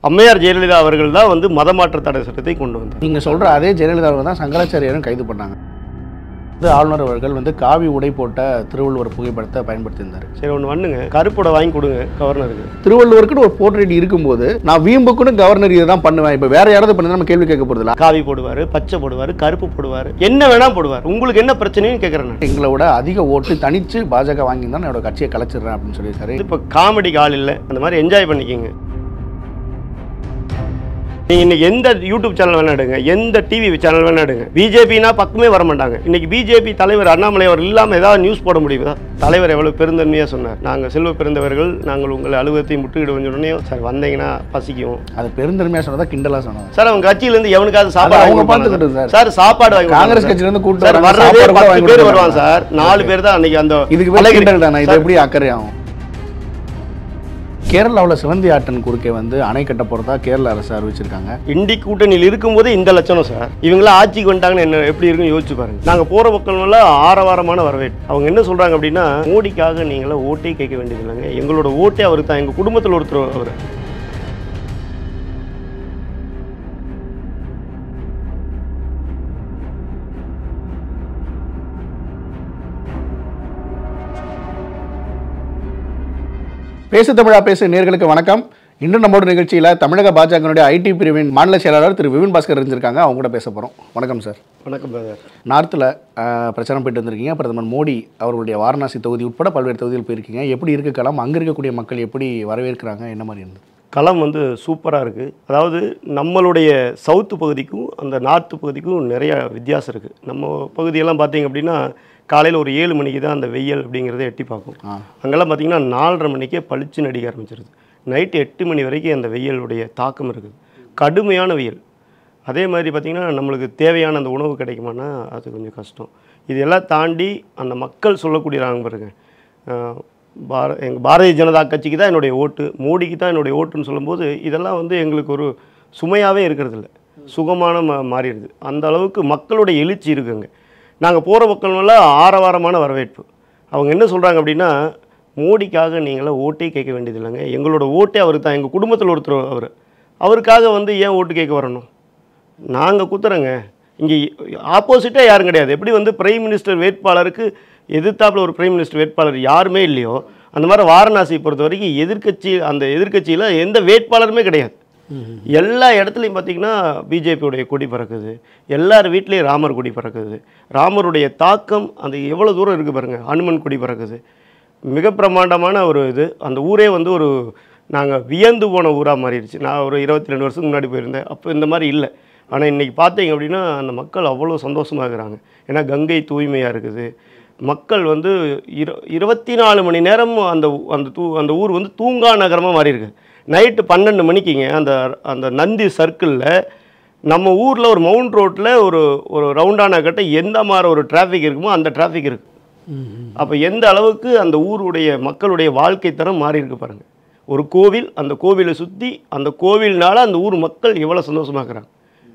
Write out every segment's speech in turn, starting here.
அம்மையார் ஜெயலலிதா அவர்கள் தான் வந்து மதமாற்ற தடை சட்டத்தை கொண்டு வந்தார் நீங்கள் சொல்கிற அதே ஜெயலலிதா அவர்கள் தான் சங்கராச்சாரியரும் கைது பண்ணாங்க வந்து ஆளுநர் அவர்கள் வந்து காவி உடை போட்ட திருவள்ளுவர் புகைப்படத்தை பயன்படுத்தியிருந்தார் சரி ஒன்று பண்ணுங்க கருப்புடை வாங்கி கொடுங்க கவர்னருக்கு திருவள்ளுவருக்குன்னு ஒரு போர்ட்ரேட் இருக்கும்போது நான் வீம்புக்குன்னு கவர்னர் இதை தான் பண்ணுவேன் இப்போ வேற யாராவது பண்ணி நம்ம கேள்வி கேட்க போகிறதில்ல காவி போடுவார் பச்சை போடுவார் கருப்பு போடுவார் என்ன வேணா போடுவார் உங்களுக்கு என்ன பிரச்சனைன்னு கேட்குறேன் நான் எங்களை விட அதிக ஓட்டு தனிச்சு பாஜக வாங்கி தான் என்னோட கட்சியை கலைச்சிடுறேன் அப்படின்னு சொல்லியிருக்காரு இப்போ காமெடிக்கு ஆள் இல்லை அந்த மாதிரி என்ஜாய் பண்ணிக்கிங்க நீங்கள் இன்னைக்கு எந்த யூடியூப் சேனல் வேணா எடுங்க எந்த டிவி சேனல் வேணா எடுங்க பிஜேபினா பக்கமே வர மாட்டாங்க இன்னைக்கு பிஜேபி தலைவர் அண்ணாமலை அவர் இல்லாமல் ஏதாவது நியூஸ் போட முடியுதா தலைவர் எவ்வளவு பெருந்தன்மையாக சொன்னார் நாங்கள் செல்வ பெருந்தவர்கள் நாங்கள் உங்களை அலுவலகத்தை முற்றுகிடுவோம் உடனே சார் வந்தீங்கன்னா பசிக்கும் அது பெருந்தன்மையாக சொன்னதா கிண்டலாக சொன்னாங்க சார் அவங்க கட்சியிலேருந்து எவனுக்காவது அது சாப்பாடு அவங்க வாங்கி பார்த்துக்கிட்டு கொடுப்பாங்க சார். சார் சாப்பாடு வாங்கி காங்கிரஸ் கொடுப்பாங்க கட்சியிலேருந்து கூட்டு சார் வராங்க, வர்றதே சாப்பாடு கூட பத்து வாங்கி பேர் கொடுப்பாங்க. வருவாங்க சார் நாலு பேர் தான் அன்னைக்கு அந்த இதுக்கு பேர் அழகிரி- கிண்டல் தானே இது சார், எப்படி அக்கறை ஆகும் கேரளாவில் சிவந்தி ஆட்டன் குறுக்கே வந்து அணை கட்ட போகிறதா கேரள அரசு அறிவிச்சிருக்காங்க இண்டி கூட்டணியில் இருக்கும்போதே இந்த லட்சணம் சார் இவங்களாம் ஆட்சிக்கு வந்துட்டாங்கன்னு என்ன எப்படி இருக்குன்னு யோசிச்சு பாருங்க நாங்கள் போகிற மக்கள் ஆரவாரமான வரவேற்பு அவங்க என்ன சொல்கிறாங்க அப்படின்னா மோடிக்காக நீங்களாம் ஓட்டே கேட்க வேண்டியது இல்லைங்க எங்களோட ஓட்டே அவருக்கு தான் எங்கள் குடும்பத்தில் ஒருத்தர் அவர் பேசு தமிழா பேசு நேர்களுக்கு வணக்கம் இன்று நம்மளோட நிகழ்ச்சியில் தமிழக பாஜகனுடைய ஐடி பிரிவின் மாநில செயலாளர் திரு விபின் பாஸ்கர் இருந்திருக்காங்க அவங்க கூட பேச போகிறோம் வணக்கம் சார் வணக்கம் பிரதர் நார்த்தில் பிரச்சாரம் போயிட்டு வந்திருக்கீங்க பிரதமர் மோடி அவர்களுடைய வாரணாசி தொகுதி உட்பட பல்வேறு தொகுதியில் போயிருக்கீங்க எப்படி இருக்கு களம் அங்கே இருக்கக்கூடிய மக்கள் எப்படி வரவேற்கிறாங்க என்ன மாதிரி இருந்தது களம் வந்து சூப்பராக இருக்குது அதாவது நம்மளுடைய சவுத்து பகுதிக்கும் அந்த நார்த்து பகுதிக்கும் நிறைய வித்தியாசம் இருக்குது நம்ம பகுதியெல்லாம் பார்த்தீங்க அப்படின்னா காலையில் ஒரு ஏழு மணிக்கு தான் அந்த வெயில் அப்படிங்கிறத எட்டி பார்க்கும் ஆ. அங்கெல்லாம் பார்த்தீங்கன்னா நாலரை மணிக்கே பளிச்சுன்னு அடிக்க ஆரம்பிச்சிருது நைட்டு எட்டு மணி வரைக்கும் அந்த வெயிலுடைய தாக்கம் இருக்குது கடுமையான வெயில் அதே மாதிரி பார்த்திங்கன்னா நம்மளுக்கு தேவையான அந்த உணவு கிடைக்குமானா அது கொஞ்சம் கஷ்டம் இது எல்லாம் தாண்டி அந்த மக்கள் சொல்லக்கூடியறாங்க பாருங்க அஹ், பார எங்கள் பாரதிய ஜனதா கட்சிக்கு தான் என்னுடைய ஓட்டு மோடிக்கு தான் என்னுடைய ஓட்டுன்னு சொல்லும்போது இதெல்லாம் வந்து எங்களுக்கு ஒரு சுமையாகவே இருக்கிறதில்ல சுகமான மா மாறிடுது அந்த அளவுக்கு மக்களுடைய எழுச்சி இருக்குங்க நாங்கள் போகிற மக்கள்லாம் ஆரவாரமான வரவேற்பு அவங்க என்ன சொல்கிறாங்க அப்படின்னா மோடிக்காக நீங்களாம் ஓட்டே கேட்க வேண்டியது இல்லைங்க எங்களோட ஓட்டே அவருக்கு தான் எங்கள் குடும்பத்தில் ஒருத்தர் அவர் அவருக்காக வந்து ஏன் ஓட்டு கேட்க வரணும் நாங்கள் குத்துறோங்க இங்கே ஆப்போசிட்டாக யாரும் கிடையாது எப்படி வந்து பிரைம் மினிஸ்டர் வேட்பாளருக்கு எதிர்த்தாப்புல ஒரு பிரைம் மினிஸ்டர் வேட்பாளர் யாருமே இல்லையோ அந்த மாதிரி வாரணாசி பொறுத்த வரைக்கும் எதிர்க்கட்சி அந்த எதிர்க்கட்சியில் எந்த வேட்பாளருமே கிடையாது எல்லா இடத்துலையும் பார்த்தீங்கன்னா பிஜேபியுடைய கொடி பறக்குது எல்லார் வீட்லேயும் ராமர் கொடி பறக்குது ராமருடைய தாக்கம் அந்த எவ்வளோ தூரம் இருக்குது பாருங்கள் ஹனுமன் கொடி பறக்குது மிக பிரமாண்டமான ஒரு இது அந்த ஊரே வந்து ஒரு நாங்கள் வியந்து போன ஊராக மாறிடுச்சு நான் ஒரு இருபத்தி ரெண்டு வருஷத்துக்கு முன்னாடி போயிருந்தேன் அப்போ இந்த மாதிரி இல்லை ஆனால் இன்றைக்கி பார்த்தீங்க அப்படின்னா அந்த மக்கள் அவ்வளோ சந்தோஷமாக இருக்கிறாங்க ஏன்னா கங்கை தூய்மையாக இருக்குது மக்கள் வந்து இரு இருபத்தி நாலு மணி நேரம் அந்த ஊ- அந்த தூ அந்த ஊர் வந்து தூங்கா நகரமாக மாறி இருக்கு நைட்டு பன்னெண்டு மணிக்குங்க அந்த அந்த நந்தி சர்க்கிளில் நம்ம ஊரில் ஒரு மவுண்ட் ரோட்டில் ஒரு ஒரு ரவுண்டான கட்ட எந்த மாதிரி ஒரு டிராஃபிக் இருக்குமோ அந்த டிராஃபிக் இருக்குது அப்போ எந்த அளவுக்கு அந்த ஊருடைய மக்களுடைய வாழ்க்கை தரம் மாறி இருக்கு பாருங்க ஒரு கோவில் அந்த கோவிலை சுற்றி அந்த கோவில்னால அந்த ஊர் மக்கள் எவ்வளோ சந்தோஷமா இருக்கிறாங்க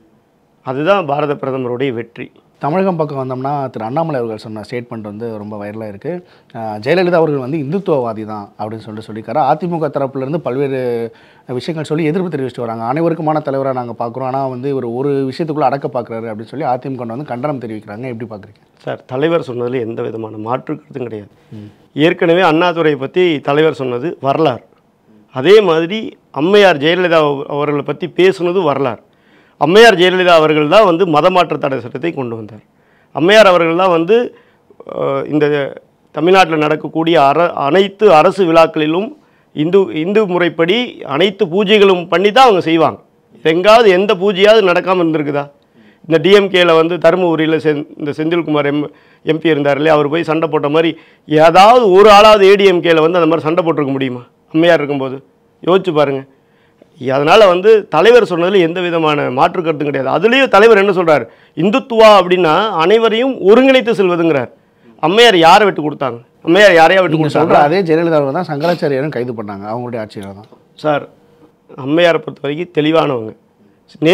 அதுதான் பாரத பிரதமருடைய வெற்றி தமிழகம் பக்கம் வந்தோம்னா திரு அண்ணாமலை அவர்கள் சொன்ன ஸ்டேட்மெண்ட் வந்து ரொம்ப வைரலாக இருக்குது ஜெயலலிதா அவர்கள் வந்து இந்துத்துவவாதி தான் அப்படின்னு சொல்லிட்டு சொல்லியிருக்காரு அதிமுக தரப்புலேருந்து பல்வேறு விஷயங்கள் சொல்லி எதிர்ப்பு தெரிவிச்சுட்டு வராங்க அனைவருக்குமான தலைவராக நாங்கள் பார்க்குறோம் ஆனால் வந்து இவர் ஒரு விஷயத்துக்குள்ளே அடக்க பார்க்குறாரு அப்படின்னு சொல்லி அதிமுக வந்து கண்டனம் தெரிவிக்கிறாங்க எப்படி பார்க்குறீங்க சார் தலைவர் சொன்னதில் எந்த விதமான மாற்று கருத்தும் கிடையாது ஏற்கனவே அண்ணாதுரையை பற்றி தலைவர் சொன்னது வரலாறு அதே மாதிரி அம்மையார் ஜெயலலிதா அவ- அவர்களை பற்றி பேசுனது வரலாறு அம்மையார் ஜெயலலிதா அவர்கள் தான் வந்து மதமாற்ற தடை சட்டத்தை கொண்டு வந்தார் அம்மையார் அவர்கள் தான் வந்து அஹ், இந்த தமிழ்நாட்டில் நடக்கக்கூடிய அர அனைத்து அரசு விழாக்களிலும் இந்து இந்து முறைப்படி அனைத்து பூஜைகளும் பண்ணி தான் அவங்க செய்வாங்க எங்காவது எந்த பூஜையாவது நடக்காமல் இருந்திருக்குதா இந்த டிஎம்கேல வந்து தருமபுரியில் செந் இந்த செந்தில்குமார் எம் எம்பி இருந்தார் இல்லையா அவர் போய் சண்டை போட்ட மாதிரி ஏதாவது ஒரு ஆளாவது ஏடிஎம்கேல வந்து அந்த மாதிரி சண்டை போட்டிருக்க முடியுமா அம்மையார் இருக்கும்போது யோசிச்சு பாருங்க அதனால் வந்து தலைவர் சொன்னதில் எந்த விதமான மாற்று கருத்தும் கிடையாது அதுலேயும் தலைவர் என்ன சொல்றார் இந்துத்துவா அப்படின்னா அனைவரையும் ஒருங்கிணைத்து செல்வதுங்கிறார் அம்மையார் யாரை விட்டு கொடுத்தாங்க அம்மையார் யாரையா விட்டு நீங்கள் கொடுத்தாங்க சொல்கிற அதே ஜெயலலிதா அவர்கள் தான் சங்கராச்சாரியரும் கைது பண்ணாங்க அவங்களுடைய ஆட்சியில் தான் சார் அம்மையாரை பொறுத்த வரைக்கும் தெளிவானவங்க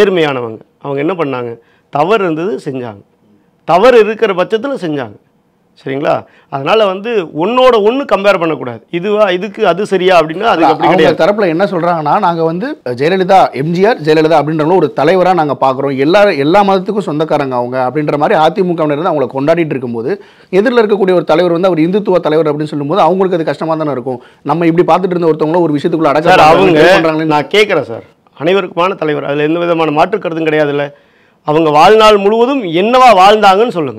நேர்மையானவங்க அவங்க என்ன பண்ணாங்க தவறு இருந்தது செஞ்சாங்க தவறு இருக்கிற பட்சத்தில் செஞ்சாங்க சரிங்களா அதனால் வந்து ஒன்னோட ஒன்று கம்பேர் பண்ணக்கூடாது இதுவா இதுக்கு அது சரியா அப்படின்னா அதுக்கு அப்படி அவங்க கிடையாது தரப்புல என்ன சொல்றாங்கன்னா நாங்க வந்து ஜெயலலிதா எம்ஜிஆர் ஜெயலலிதா அப்படின்றவங்க ஒரு தலைவரா நாங்க பாக்குறோம் எல்லா எல்லா மதத்துக்கும் சொந்தக்காரங்க அவங்க அப்படின்ற மாதிரி அதிமுக இருந்து அவங்கள கொண்டாடிட்டு இருக்கும்போது எதிரில் இருக்கக்கூடிய ஒரு தலைவர் வந்து அவர் இந்துத்துவ தலைவர் அப்படின்னு சொல்லும்போது அவங்களுக்கு அது கஷ்டமா தானே இருக்கும் நம்ம இப்படி பார்த்துட்டு இருந்த ஒருத்தவங்கள ஒரு விஷயத்துக்குள்ள சார் அடக்க அவங்க பண்றாங்களே நான் கேட்குறேன் சார் அனைவருக்குமான தலைவர் அதில் எந்த விதமான மாற்று கருத்தும் கிடையாதுல்ல அவங்க வாழ்நாள் முழுவதும் என்னவா வாழ்ந்தாங்கன்னு சொல்லுங்க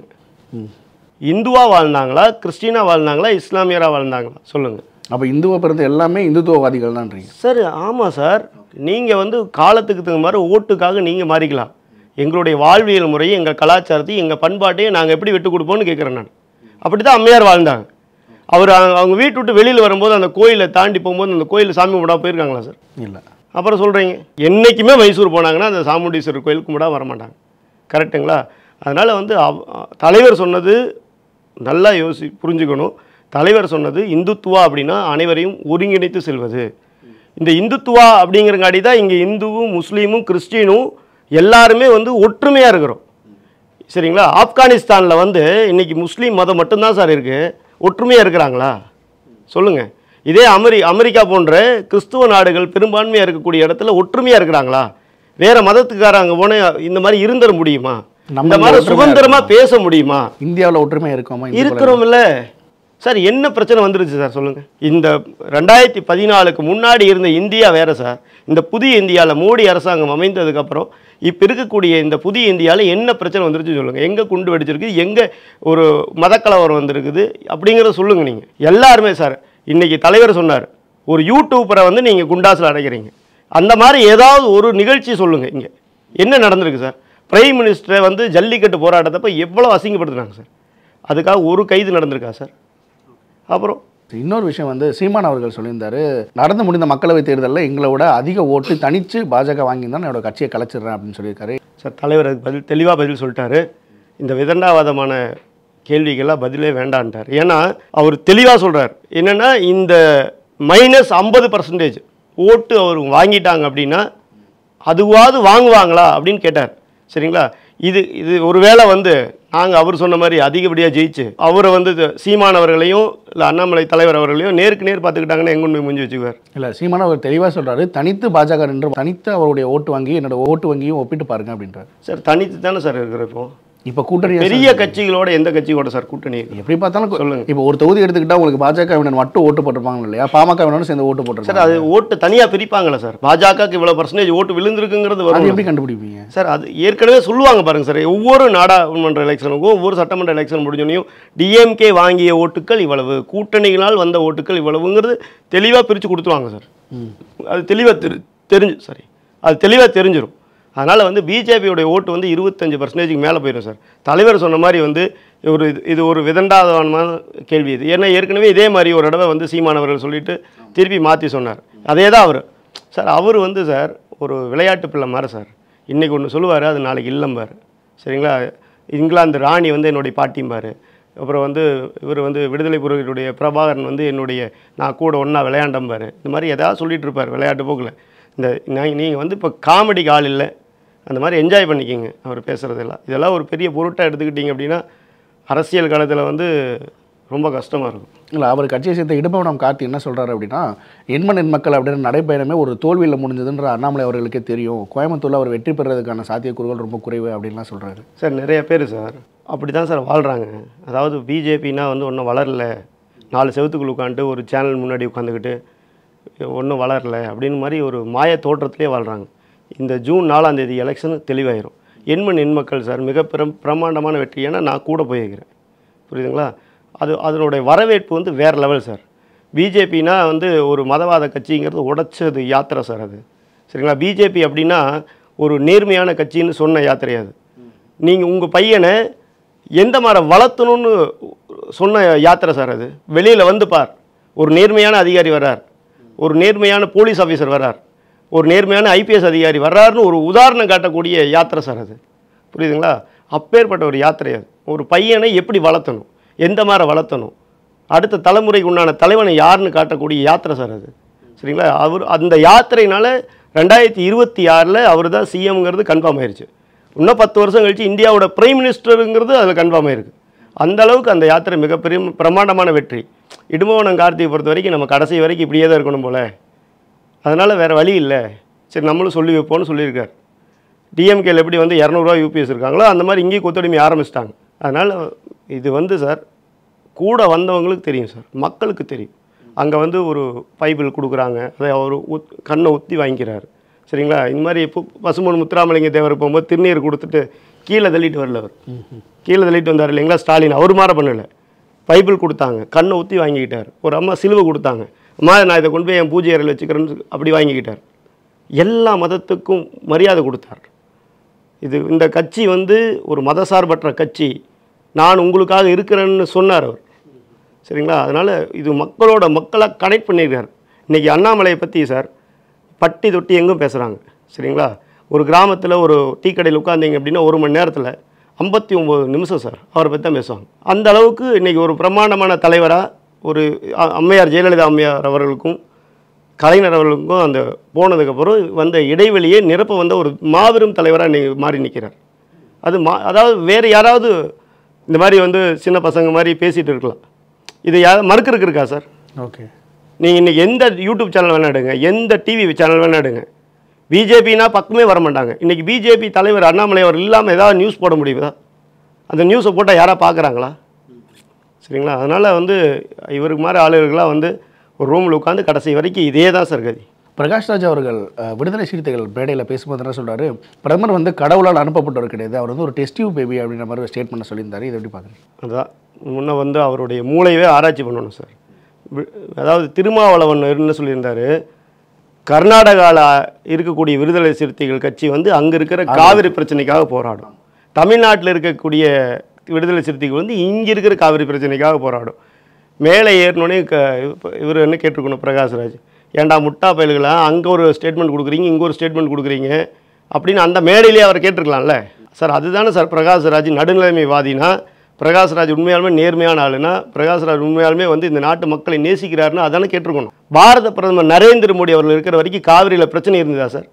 இந்துவா வாழ்ந்தாங்களா கிறிஸ்டினா வாழ்ந்தாங்களா இஸ்லாமியரா வாழ்ந்தாங்களா சொல்லுங்க அப்ப இந்துவை பிறந்த எல்லாமே இந்துத்துவவாதிகள் தான்றீங்க சார் ஆமாம் சார் நீங்கள் வந்து காலத்துக்கு தகுந்த மாதிரி ஓட்டுக்காக நீங்கள் மாறிக்கலாம் எங்களுடைய வாழ்வியல் முறையை எங்கள் கலாச்சாரத்தையும் எங்கள் பண்பாட்டையும் நாங்கள் எப்படி விட்டு கொடுப்போம்னு கேட்குறேன் நான் அப்படி தான் அம்மையார் வாழ்ந்தாங்க அவர் அவங்க அவங்க வீட்டு விட்டு வெளியில் வரும்போது அந்த கோயிலை தாண்டி போகும்போது அந்த கோயிலில் சாமி கும்பிடாம போயிருக்காங்களா சார் இல்ல அப்புறம் சொல்கிறீங்க என்றைக்குமே மைசூர் போனாங்கன்னா அந்த சாமுண்டீஸ்வரர் கோயில் கும்பிடா வரமாட்டாங்க கரெக்ட்டுங்களா அதனால் வந்து அவ்- தலைவர் சொன்னது நல்லா யோசி புரிஞ்சுக்கணும் தலைவர் சொன்னது இந்துத்துவா அப்படின்னா அனைவரையும் ஒருங்கிணைத்து செல்வது இந்த இந்துத்துவா அப்படிங்கிறங்காடி தான் இங்கே இந்துவும் முஸ்லீமும் கிறிஸ்டினும் எல்லாருமே வந்து ஒற்றுமையாக இருக்கிறோம் சரிங்களா ஆப்கானிஸ்தானில் வந்து இன்னைக்கு முஸ்லீம் மதம் மட்டும்தான் சார் இருக்குது ஒற்றுமையாக இருக்கிறாங்களா சொல்லுங்கள் இதே அமெரி அமெரிக்கா போன்ற கிறிஸ்துவ நாடுகள் பெரும்பான்மையாக இருக்கக்கூடிய இடத்துல ஒற்றுமையாக இருக்கிறாங்களா வேற மதத்துக்காரங்க போன இந்த மாதிரி இருந்துட முடியுமா நம்ம இந்த மாதிரி ஒற்றுமையா சுதந்திரமா பேச முடியுமா இந்தியாவுல ஒற்றுமை இருக்கோமா இந்துக்கள் இருக்கிறோம்ல சார் என்ன பிரச்சனை வந்துருச்சு சார் சொல்லுங்க இந்த ரெண்டாயிரத்தி பதினாலுக்கு முன்னாடி இருந்த இந்தியா வேற சார் இந்த புதிய இந்தியாவில் மோடி அரசாங்கம் அமைந்ததுக்கப்புறம் இப்போ இருக்கக்கூடிய இந்த புதிய இந்தியாவில் என்ன பிரச்சனை வந்துருச்சு சொல்லுங்க எங்கே குண்டு வெடிச்சிருக்கு எங்கே ஒரு மதக்கலவரம் வந்திருக்குது அப்படிங்கிறத சொல்லுங்க நீங்கள் எல்லாருமே சார் இன்னைக்கு தலைவர் சொன்னார் ஒரு யூடியூப்பரை வந்து நீங்கள் குண்டாஸில் அடைக்கிறீங்க அந்த மாதிரி ஏதாவது ஒரு நிகழ்ச்சி சொல்லுங்க இங்கே என்ன நடந்திருக்கு சார் பிரைம் மினிஸ்டரை வந்து ஜல்லிக்கட்டு போராட்டத்தப்ப எவ்வளோ அசிங்கப்படுத்துனாங்க சார் அதுக்காக ஒரு கைது நடந்திருக்கா சார் அப்புறம் இன்னொரு விஷயம் வந்து சீமான் அவர்கள் சொல்லியிருந்தாரு நடந்து முடிந்த மக்களவைத் தேர்தலில் எங்களை விட அதிக ஓட்டு தனிச்சு பாஜக வாங்கியிருந்தா நான் என்னோட கட்சியை கலைச்சிடுறேன் அப்படின்னு சொல்லியிருக்காரு சார் தலைவர் அதுக்கு பதில் தெளிவாக பதில் சொல்லிட்டாரு இந்த விதண்டாவாதமான கேள்விக்கெல்லாம் பதிலே வேண்டான்ட்டார் ஏன்னா அவர் தெளிவாக சொல்றார் என்னன்னா இந்த மைனஸ் ஐம்பது பர்சன்டேஜ் ஓட்டு அவர் வாங்கிட்டாங்க அப்படின்னா அதுவாவது வாங்குவாங்களா அப்படின்னு கேட்டார் சரிங்களா இது இது ஒருவேளை வந்து நாங்கள் அவர் சொன்ன மாதிரி அதிகப்படியாக ஜெயிச்சு அவரை வந்து இது சீமான் அவர்களையும் இல்லை அண்ணாமலை தலைவர் அவர்களையும் நேருக்கு நேர் பார்த்துக்கிட்டாங்கன்னா எங்க கொண்டு போய் முடிஞ்சு வச்சுக்குவார் இல்லை சீமான் அவர் தெளிவாக சொல்றாரு தனித்து பாஜக நின்று தனித்து அவருடைய ஓட்டு வங்கி என்னோட ஓட்டு வங்கியும் ஒப்பிட்டு பாருங்க அப்படின்றாரு சார் தனித்து தானே சார் இருக்கிற இப்போ இப்போ கூட்டணி பெரிய கட்சிகளோட எந்த கட்சியோட சார் கூட்டணி இருக்கு? எப்படி பார்த்தாலும் சொல்லுங்க. இப்போ ஒரு தொகுதி எடுத்துக்கிட்டா உங்களுக்கு பாஜக வினர் மட்டும் ஓட்டு போட்டிருப்பாங்க இல்லையா பாமக வினரும் சேர்ந்து ஓட்டு சார் போட்டிருக்காங்க அது ஓட்டு தனியாக பிரிப்பாங்களே சார் பாஜகவுக்கு இவ்வளோ பர்சன்டேஜ் ஓட்டு விழுந்திருக்குங்கிறது அது வரும் எப்படி கண்டுபிடிப்பீங்க சார் அது ஏற்கனவே சொல்லுவாங்க பாருங்க சார் ஒவ்வொரு நாடாளுமன்ற எலெக்ஷனுக்கும் ஒவ்வொரு சட்டமன்ற எலெக்ஷன் முடிஞ்சோனையும் டிஎம்கே வாங்கிய ஓட்டுகள் இவ்வளவு கூட்டணிகளால் வந்த ஓட்டுகள் இவ்வளவுங்கிறது தெளிவாக பிரித்து கொடுத்துருவாங்க சார் அது தெளிவாக தெரி தெரிஞ்சு சாரி அது தெளிவாக தெரிஞ்சிடும் அதனால் வந்து பிஜேபியோடைய ஓட்டு வந்து இருபத்தஞ்சு பர்சன்டேஜுக்கு மேலே போயிடும் சார் தலைவர் சொன்ன மாதிரி வந்து ஒரு இது- இது ஒரு விதண்டாதமான கேள்வி இது ஏன்னா ஏற்கனவே இதே மாதிரி ஒரு தடவை வந்து சீமானவர்கள் சொல்லிட்டு திருப்பி மாற்றி சொன்னார் அதே தான் அவர் சார் அவர் வந்து சார் ஒரு விளையாட்டு பிள்ளை மாதிரி சார் இன்றைக்கி ஒன்று சொல்லுவார் அது நாளைக்கு இல்லம்பார் சரிங்களா இங்கிலாந்து ராணி வந்து என்னுடைய பாட்டிம்பார் அப்புறம் வந்து இவர் வந்து விடுதலை புலிகளுடைய பிரபாகரன் வந்து என்னுடைய நான் கூட ஒன்றா விளையாண்டம்பார் இந்த மாதிரி எதாவது சொல்லிட்டு இருப்பார் விளையாட்டு போக்கில் இந்த நீங்கள் வந்து இப்போ காமெடிக்கு ஆள் இல்லை அந்த மாதிரி என்ஜாய் பண்ணிக்கிங்க அவர் பேசுகிறதெல்லாம் இதெல்லாம் ஒரு பெரிய பொருட்டாக எடுத்துக்கிட்டீங்க அப்படின்னா அரசியல் காலத்தில் வந்து ரொம்ப கஷ்டமாக இருக்கும் இல்லை அவர் கட்சியை சேர்ந்த இடும்பவனம் கார்த்தி என்ன சொல்றாரு அப்படின்னா எண்ம நெண்மக்கள் அப்படின்னு நடைபயணமே ஒரு தோல்வியில் முடிஞ்சதுன்ற அண்ணாமலை அவர்களுக்கே தெரியும் கோயம்புத்தூர்ல அவர் வெற்றி பெறுறதுக்கான சாத்தியக்கூறுகள் ரொம்ப குறைவு அப்படின்லாம் சொல்றாரு சார் நிறைய பேர் சார் அப்படி தான் சார் வாழ்கிறாங்க அதாவது பிஜேபின்னா வந்து ஒன்றும் வளரல நாலு செவத்துக்குள்ள உட்காந்துட்டு ஒரு சேனல் முன்னாடி உட்காந்துக்கிட்டு ஒன்றும் வளரல அப்படின்னு மாதிரி ஒரு மாய தோற்றத்திலே வாழ்கிறாங்க இந்த ஜூன் நாலாம் தேதி எலெக்ஷன் தெளிவாயிரும் எண்மண் எண்மக்கள் சார் மிக பிரம் பிரமாண்டமான வெற்றி ஏன்னா நான் கூட போயிருக்கிறேன் புரியுதுங்களா அது அதனுடைய வரவேற்பு வந்து வேறு லெவல் சார் பிஜேபினா வந்து ஒரு மதவாத கட்சிங்கிறது உடைச்சது யாத்திரை சார் அது சரிங்களா பிஜேபி அப்படின்னா ஒரு நேர்மையான கட்சின்னு சொன்ன யாத்திரை அது நீங்கள் உங்கள் பையனை எந்த மாதிரி வளர்த்தணும்னு சொன்ன யாத்திரை சார் அது வெளியில் வந்து பார் ஒரு நேர்மையான அதிகாரி வர்றார் ஒரு நேர்மையான போலீஸ் ஆஃபீஸர் வர்றார் ஒரு நேர்மையான ஐபிஎஸ் அதிகாரி வர்றாருன்னு ஒரு உதாரணம் காட்டக்கூடிய யாத்திரை சார் அது புரியுதுங்களா அப்பேற்பட்ட ஒரு யாத்திரை அது ஒரு பையனை எப்படி வளர்த்தணும் எந்த மாதிரி வளர்த்தணும் அடுத்த தலைமுறைக்கு உண்டான தலைவனை யாருன்னு காட்டக்கூடிய யாத்திரை சார் அது சரிங்களா அவர் அந்த யாத்திரையினால ரெண்டாயிரத்தி இருபத்தி ஆறில் அவர் தான் சிஎம்ங்கிறது கன்ஃபார்ம் ஆயிருச்சு இன்னும் பத்து வருஷம் கழிச்சு இந்தியாவோட பிரைம் மினிஸ்டருங்கிறது அதில் கன்ஃபார்ம் ஆயிருக்கு அந்த அளவுக்கு அந்த யாத்திரை மிகப்பெரிய பிரம்மாண்டமான வெற்றி இடும்பவனம் கார்த்திகை பொறுத்த வரைக்கும் நம்ம கடைசி வரைக்கும் இப்படியே தான் இருக்கணும் போல அதனால் வேறு வழி இல்லை சரி நம்மளும் சொல்லி வைப்போம்னு சொல்லியிருக்கார் டிஎம்கேல எப்படி வந்து இரநூறுவா யூபிஎஸ் இருக்காங்களோ அந்த மாதிரி இங்கேயும் கொத்தடிமை ஆரம்பிச்சிட்டாங்க அதனால் இது வந்து சார் கூட வந்தவங்களுக்கு தெரியும் சார் மக்களுக்கு தெரியும் அங்கே வந்து ஒரு பைபிள் கொடுக்குறாங்க அதை அவர் உத் கண்ணை ஒத்தி வாங்கிக்கிறாரு சரிங்களா இந்த மாதிரி இப்போ பசுமன் முத்துராமலிங்க தேவர் போகும்போது திருநீர் கொடுத்துட்டு கீழே தள்ளிட்டு வரல அவர் கீழே தள்ளிட்டு வந்தார் இல்லைங்களா ஸ்டாலின் அவர் மாற பண்ணலை பைபிள் கொடுத்தாங்க கண்ணை ஊற்றி வாங்கிக்கிட்டார் ஒரு அம்மா சிலுவை கொடுத்தாங்க அம்மா நான் இதை கொண்டு போய் என் பூஜை அறையில் வச்சுக்கிறேன்னு அப்படி வாங்கிக்கிட்டார் எல்லா மதத்துக்கும் மரியாதை கொடுத்தார் இது இந்த கட்சி வந்து ஒரு மதசார்பற்ற கட்சி நான் உங்களுக்காக இருக்கிறேன்னு சொன்னார் அவர் சரிங்களா அதனால் இது மக்களோட மக்களாக கனெக்ட் பண்ணியிருக்கார் இன்றைக்கி அண்ணாமலையை பற்றி சார் பட்டி தொட்டி எங்கும் பேசுகிறாங்க சரிங்களா ஒரு கிராமத்தில் ஒரு டீ கடையில் உட்காந்தீங்க அப்படின்னா ஒரு மணி நேரத்தில் ஐம்பத்தி ஒம்பது நிமிஷம் சார் அவரை பற்றி தான் பேசுவாங்க அந்த அளவுக்கு இன்றைக்கி ஒரு பிரம்மாண்டமான தலைவராக ஒரு அ- அம்மையார் ஜெயலலிதா அம்மையார் அவர்களுக்கும் கலைஞர் அவர்களுக்கும் அந்த போனதுக்கப்புறம் வந்த இடைவெளியை நிரப்ப வந்த ஒரு மாபெரும் தலைவராக இன்னைக்கு மாறி நிற்கிறார் அது மா அதாவது வேறு யாராவது இந்த மாதிரி வந்து சின்ன பசங்க மாதிரி பேசிகிட்டு இருக்கலாம் இது யா மறுக்கிறதுக்கு இருக்கா சார் ஓகே நீங்கள் இன்றைக்கி எந்த யூடியூப் சேனல் வேணா எடுங்க எந்த டிவி சேனல் வேணா எடுங்க பிஜேபினா பக்கமே வர மாட்டாங்க இன்றைக்கி பிஜேபி தலைவர் அண்ணாமலை அவர் இல்லாமல் ஏதாவது நியூஸ் போட முடியுதா அந்த நியூஸை போட்டால் யாராவது பார்க்குறாங்களா சரிங்களா அதனால் வந்து இவருக்கு மாதிரி ஆளுகள்லாம் வந்து ஒரு ரூமில் உட்காந்து கடைசி வரைக்கும் இதே தான் சார் கதி பிரகாஷ்ராஜ் அவர்கள் அஹ், விடுதலை சிறுத்தைகள் பேடையில் பேசும்போது என்ன சொல்றாரு பிரதமர் வந்து கடவுளால் அனுப்பப்பட்டவர் கிடையாது அவர் வந்து ஒரு டெஸ்டிவ் பேபி அப்படின்ற மாதிரி ஸ்டேட்மெண்ட் சொல்லியிருந்தாரு இதை எப்படி பார்க்குறீங்க அதான் முன்ன வந்து அவருடைய மூளையவே ஆராய்ச்சி பண்ணணும் சார் வி- அதாவது திருமாவளவன் என்ன சொல்லியிருந்தாரு கர்நாடகாவில் இருக்கக்கூடிய விடுதலை சிறுத்தைகள் கட்சி வந்து அங்கே இருக்கிற காவிரி பிரச்சனைக்காக போராடும் தமிழ்நாட்டில் இருக்கக்கூடிய விடுதலை சிறுத்தைகள் வந்து இங்கே இருக்கிற காவிரி பிரச்சனைக்காக போராடும் மேலே ஏறினோடனே க இவர் என்ன கேட்டிருக்கணும் பிரகாஷ்ராஜ் ஏன்டா முட்டா பயல்களா அங்கே ஒரு ஸ்டேட்மெண்ட் கொடுக்குறீங்க இங்கே ஒரு ஸ்டேட்மெண்ட் கொடுக்குறீங்க அப்படின்னு அந்த மேடையிலேயே அவர் கேட்டிருக்கலாம்ல சார் அதுதானே சார் பிரகாஷ்ராஜ் நடுநிலைமைவாதினா பிரகாஷ்ராஜ் உண்மையாலுமே நேர்மையான ஆளுனா பிரகாஷ்ராஜ் உண்மையாலுமே வந்து இந்த நாட்டு மக்களை நேசிக்கிறாருன்னா அதானே கேட்டிருக்கணும் பாரத பிரதமர் நரேந்திர மோடி அவர்கள் இருக்கிற வரைக்கும் காவிரியில் பிரச்சனை இருந்ததா சார்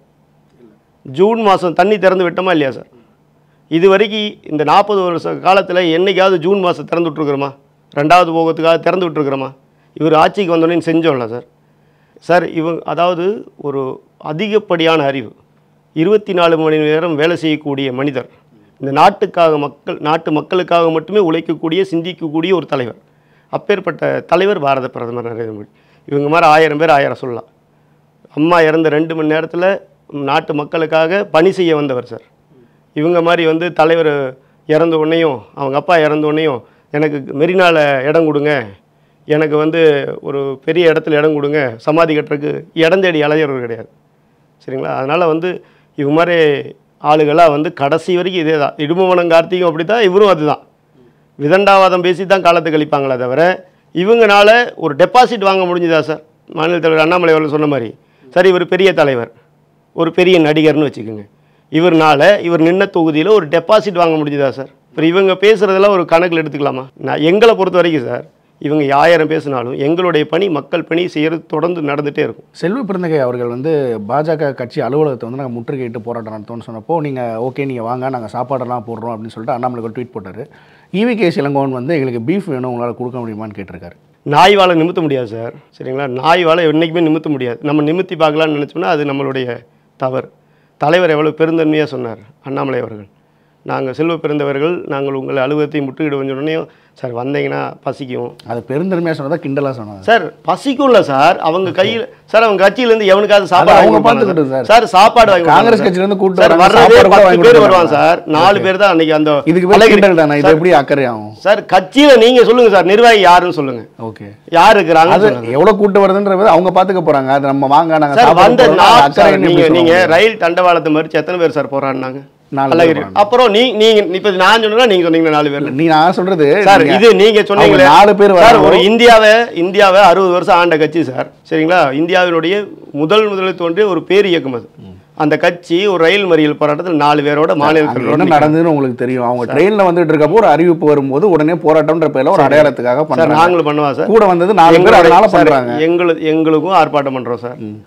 ஜூன் மாதம் தண்ணி திறந்து விட்டோமா இல்லையா சார் இது வரைக்கும் இந்த நாற்பது வருஷ காலத்தில் என்னைக்காவது ஜூன் மாதம் திறந்து விட்ருக்குறோமா ரெண்டாவது போகத்துக்காக திறந்து விட்ருக்குறோமா இவர் ஆட்சிக்கு வந்தோடனே செஞ்சோம்ல சார் சார் இவங்க அதாவது ஒரு அதிகப்படியான அறிவு இருபத்தி நாலு மணி நேரம் வேலை செய்யக்கூடிய மனிதர் இந்த நாட்டுக்காக மக்கள் நாட்டு மக்களுக்காக மட்டுமே உழைக்கக்கூடிய சிந்திக்கக்கூடிய ஒரு தலைவர் அப்பேற்பட்ட தலைவர் பாரத பிரதமர் நரேந்திர மோடி இவங்க மாதிரி ஆயிரம் பேர் ஆயிரம் சொல்லலாம் அம்மா இறந்த ரெண்டு மணி நேரத்தில் நாட்டு மக்களுக்காக பணி செய்ய வந்தவர் சார் இவங்க மாதிரி வந்து தலைவர் இறந்த உடனேயும் அவங்க அப்பா இறந்த உடனேயும் எனக்கு மெரினால இடம் கொடுங்க எனக்கு வந்து ஒரு பெரிய இடத்துல இடம் கொடுங்க சமாதி கட்டுறதுக்கு இடம் தேடி அலையிறவர் கிடையாது சரிங்களா அதனால் வந்து இவங்க மாதிரி ஆளுகளாக வந்து கடைசி வரைக்கும் இதே தான் இடுமவனம் கார்த்திகம் அப்படி தான் இவரும் அதுதான் விதண்டாவாதம் பேசி தான் காலத்தை கழிப்பாங்களே தவிர இவங்கனால ஒரு டெபாசிட் வாங்க முடிஞ்சுதா சார் மாநில தலைவர் அண்ணாமலை அவர்கள் சொன்ன மாதிரி சார் இவர் பெரிய தலைவர் ஒரு பெரிய நடிகர்னு வச்சுக்கோங்க இவர்னால இவர் நின்ன தொகுதியில் ஒரு டெபாசிட் வாங்க முடிஞ்சுதா சார் இப்போ இவங்க பேசுகிறதெல்லாம் ஒரு கணக்கில் எடுத்துக்கலாமா நான் எங்களை பொறுத்த வரைக்கும் சார் இவங்க ஆயிரம் பேசினாலும் எங்களுடைய பணி மக்கள் பணி செய்கிறது தொடர்ந்து நடந்துகிட்டே இருக்கும் செல்வ பிறந்தகை அவர்கள் வந்து பாஜக கட்சி அலுவலகத்தை வந்து நாங்கள் முற்றுகையிட்டு போராட்டம் நடத்தோம்னு சொன்னப்போ நீங்கள் ஓகே நீங்கள் வாங்க நாங்கள் சாப்பாடெல்லாம் போடுறோம் அப்படின்னு சொல்லிட்டு அண்ணாமலை ஒரு ட்வீட் போட்டார் ஈவி கே இளங்கோவன் வந்து எங்களுக்கு பீஃப் வேணும் உங்களால் கொடுக்க முடியுமான்னு கேட்டிருக்காரு நாய் வாழை நிமித்த முடியாது சார் சரிங்களா நாய் வாழை என்றைக்குமே நிமித்த முடியாது நம்ம நிமித்தி பார்க்கலாம்னு நினச்சோம்னா அது நம்மளுடைய தவறு தலைவர் எவ்வளோ பெருந்தன்மையாக சொன்னார் அண்ணாமலை அவர்கள் நாங்கள் செல்வ பிறந்தவர்கள் நாங்கள் உங்களை அலுவலகத்தை முற்றுகிடுவோம் சொன்னோடனே சார் வந்தீங்கன்னா பசிக்கும் அது பெருந்தன்மையாக சொன்னதா கிண்டலாக சொன்னாங்க சார் பசிக்கும்ல சார் அவங்க கையில் சார் அவங்க கட்சியிலேருந்து எவனுக்காவது சாப்பாடு அவங்க வாங்கி கொடுப்பாங்க பார்த்துக்கிட்டோம் சார். சார் சாப்பாடு வாங்கி காங்கிரஸ் கொடுப்பாங்க கட்சியிலேருந்து கூட்டு சார் வராங்க, வர்றதே சாப்பாடு கூட பத்து வாங்கி பேர் கொடுப்பாங்க. வருவாங்க சார் நாலு பேர் தான் அன்னைக்கு அந்த இதுக்கு பேர் அழகிரி- கிண்டல் தானே இது சார், எப்படி அக்கறை ஆகும் சார் கட்சியில் நீங்கள் சொல்லுங்க சார் நிர்வாகி யாருன்னு சொல்லுங்க ஓகே யார் இருக்கிறாங்க அது எவ்வளவு கூட்டு வருதுன்றது அவங்க பாத்துக்க போறாங்க அது நம்ம வாங்க நாங்க சார் சாப்பாடு வந்த போடுறோம், நாள் அக்கறை சார் என்ன நீங்க எப்படி நீங்க சொல்லுவாங்க? ரயில் தண்டவாளத்தை மறிச்சு எத்தனை பேர் சார் போராடினாங்க நாலு பேர் அழகிரி போறாங்க. அப்புறம் நீ நீங்க இப்ப நான் சொன்னா நீங்க சொன்னீங்க நாலு பேர் நீ நான் சொல்றது சார் நீங்க- இது நீங்க சொன்னீங்களே அவங்க நாலு பேர் சார் வராங்க. ஒரு இந்தியாவை இந்தியாவை அறுபது வருஷம் ஆண்ட கட்சி சார் சரிங்களா இந்தியாவினுடைய முதல் முதலில் தோன்றிய ஒரு பேர் இயக்கம் அது அந்த கட்சி ஒரு ரயில் மறியல் போராட்டத்தில் நாலு பேரோட அங்க மாநிலத்தில் என்ன நடந்ததுன்னு உங்களுக்கு தெரியும் அவங்க ட்ரெயின்ல வந்துட்டு இருக்கப்போ ஒரு அறிவிப்பு வரும்போது உடனே போராட்டம்ன்ற பேர்ல ஒரு அடையாளத்துக்காக சார் பண்றாங்க நாங்களும் பண்ணுவா சார் கூட வந்தது நாலு பேர் எங்களுடைய- அதனால சார், பண்றாங்க எங்களு எங்களுக்கும் ஆர்ப்பாட்டம் பண்றோம் சார்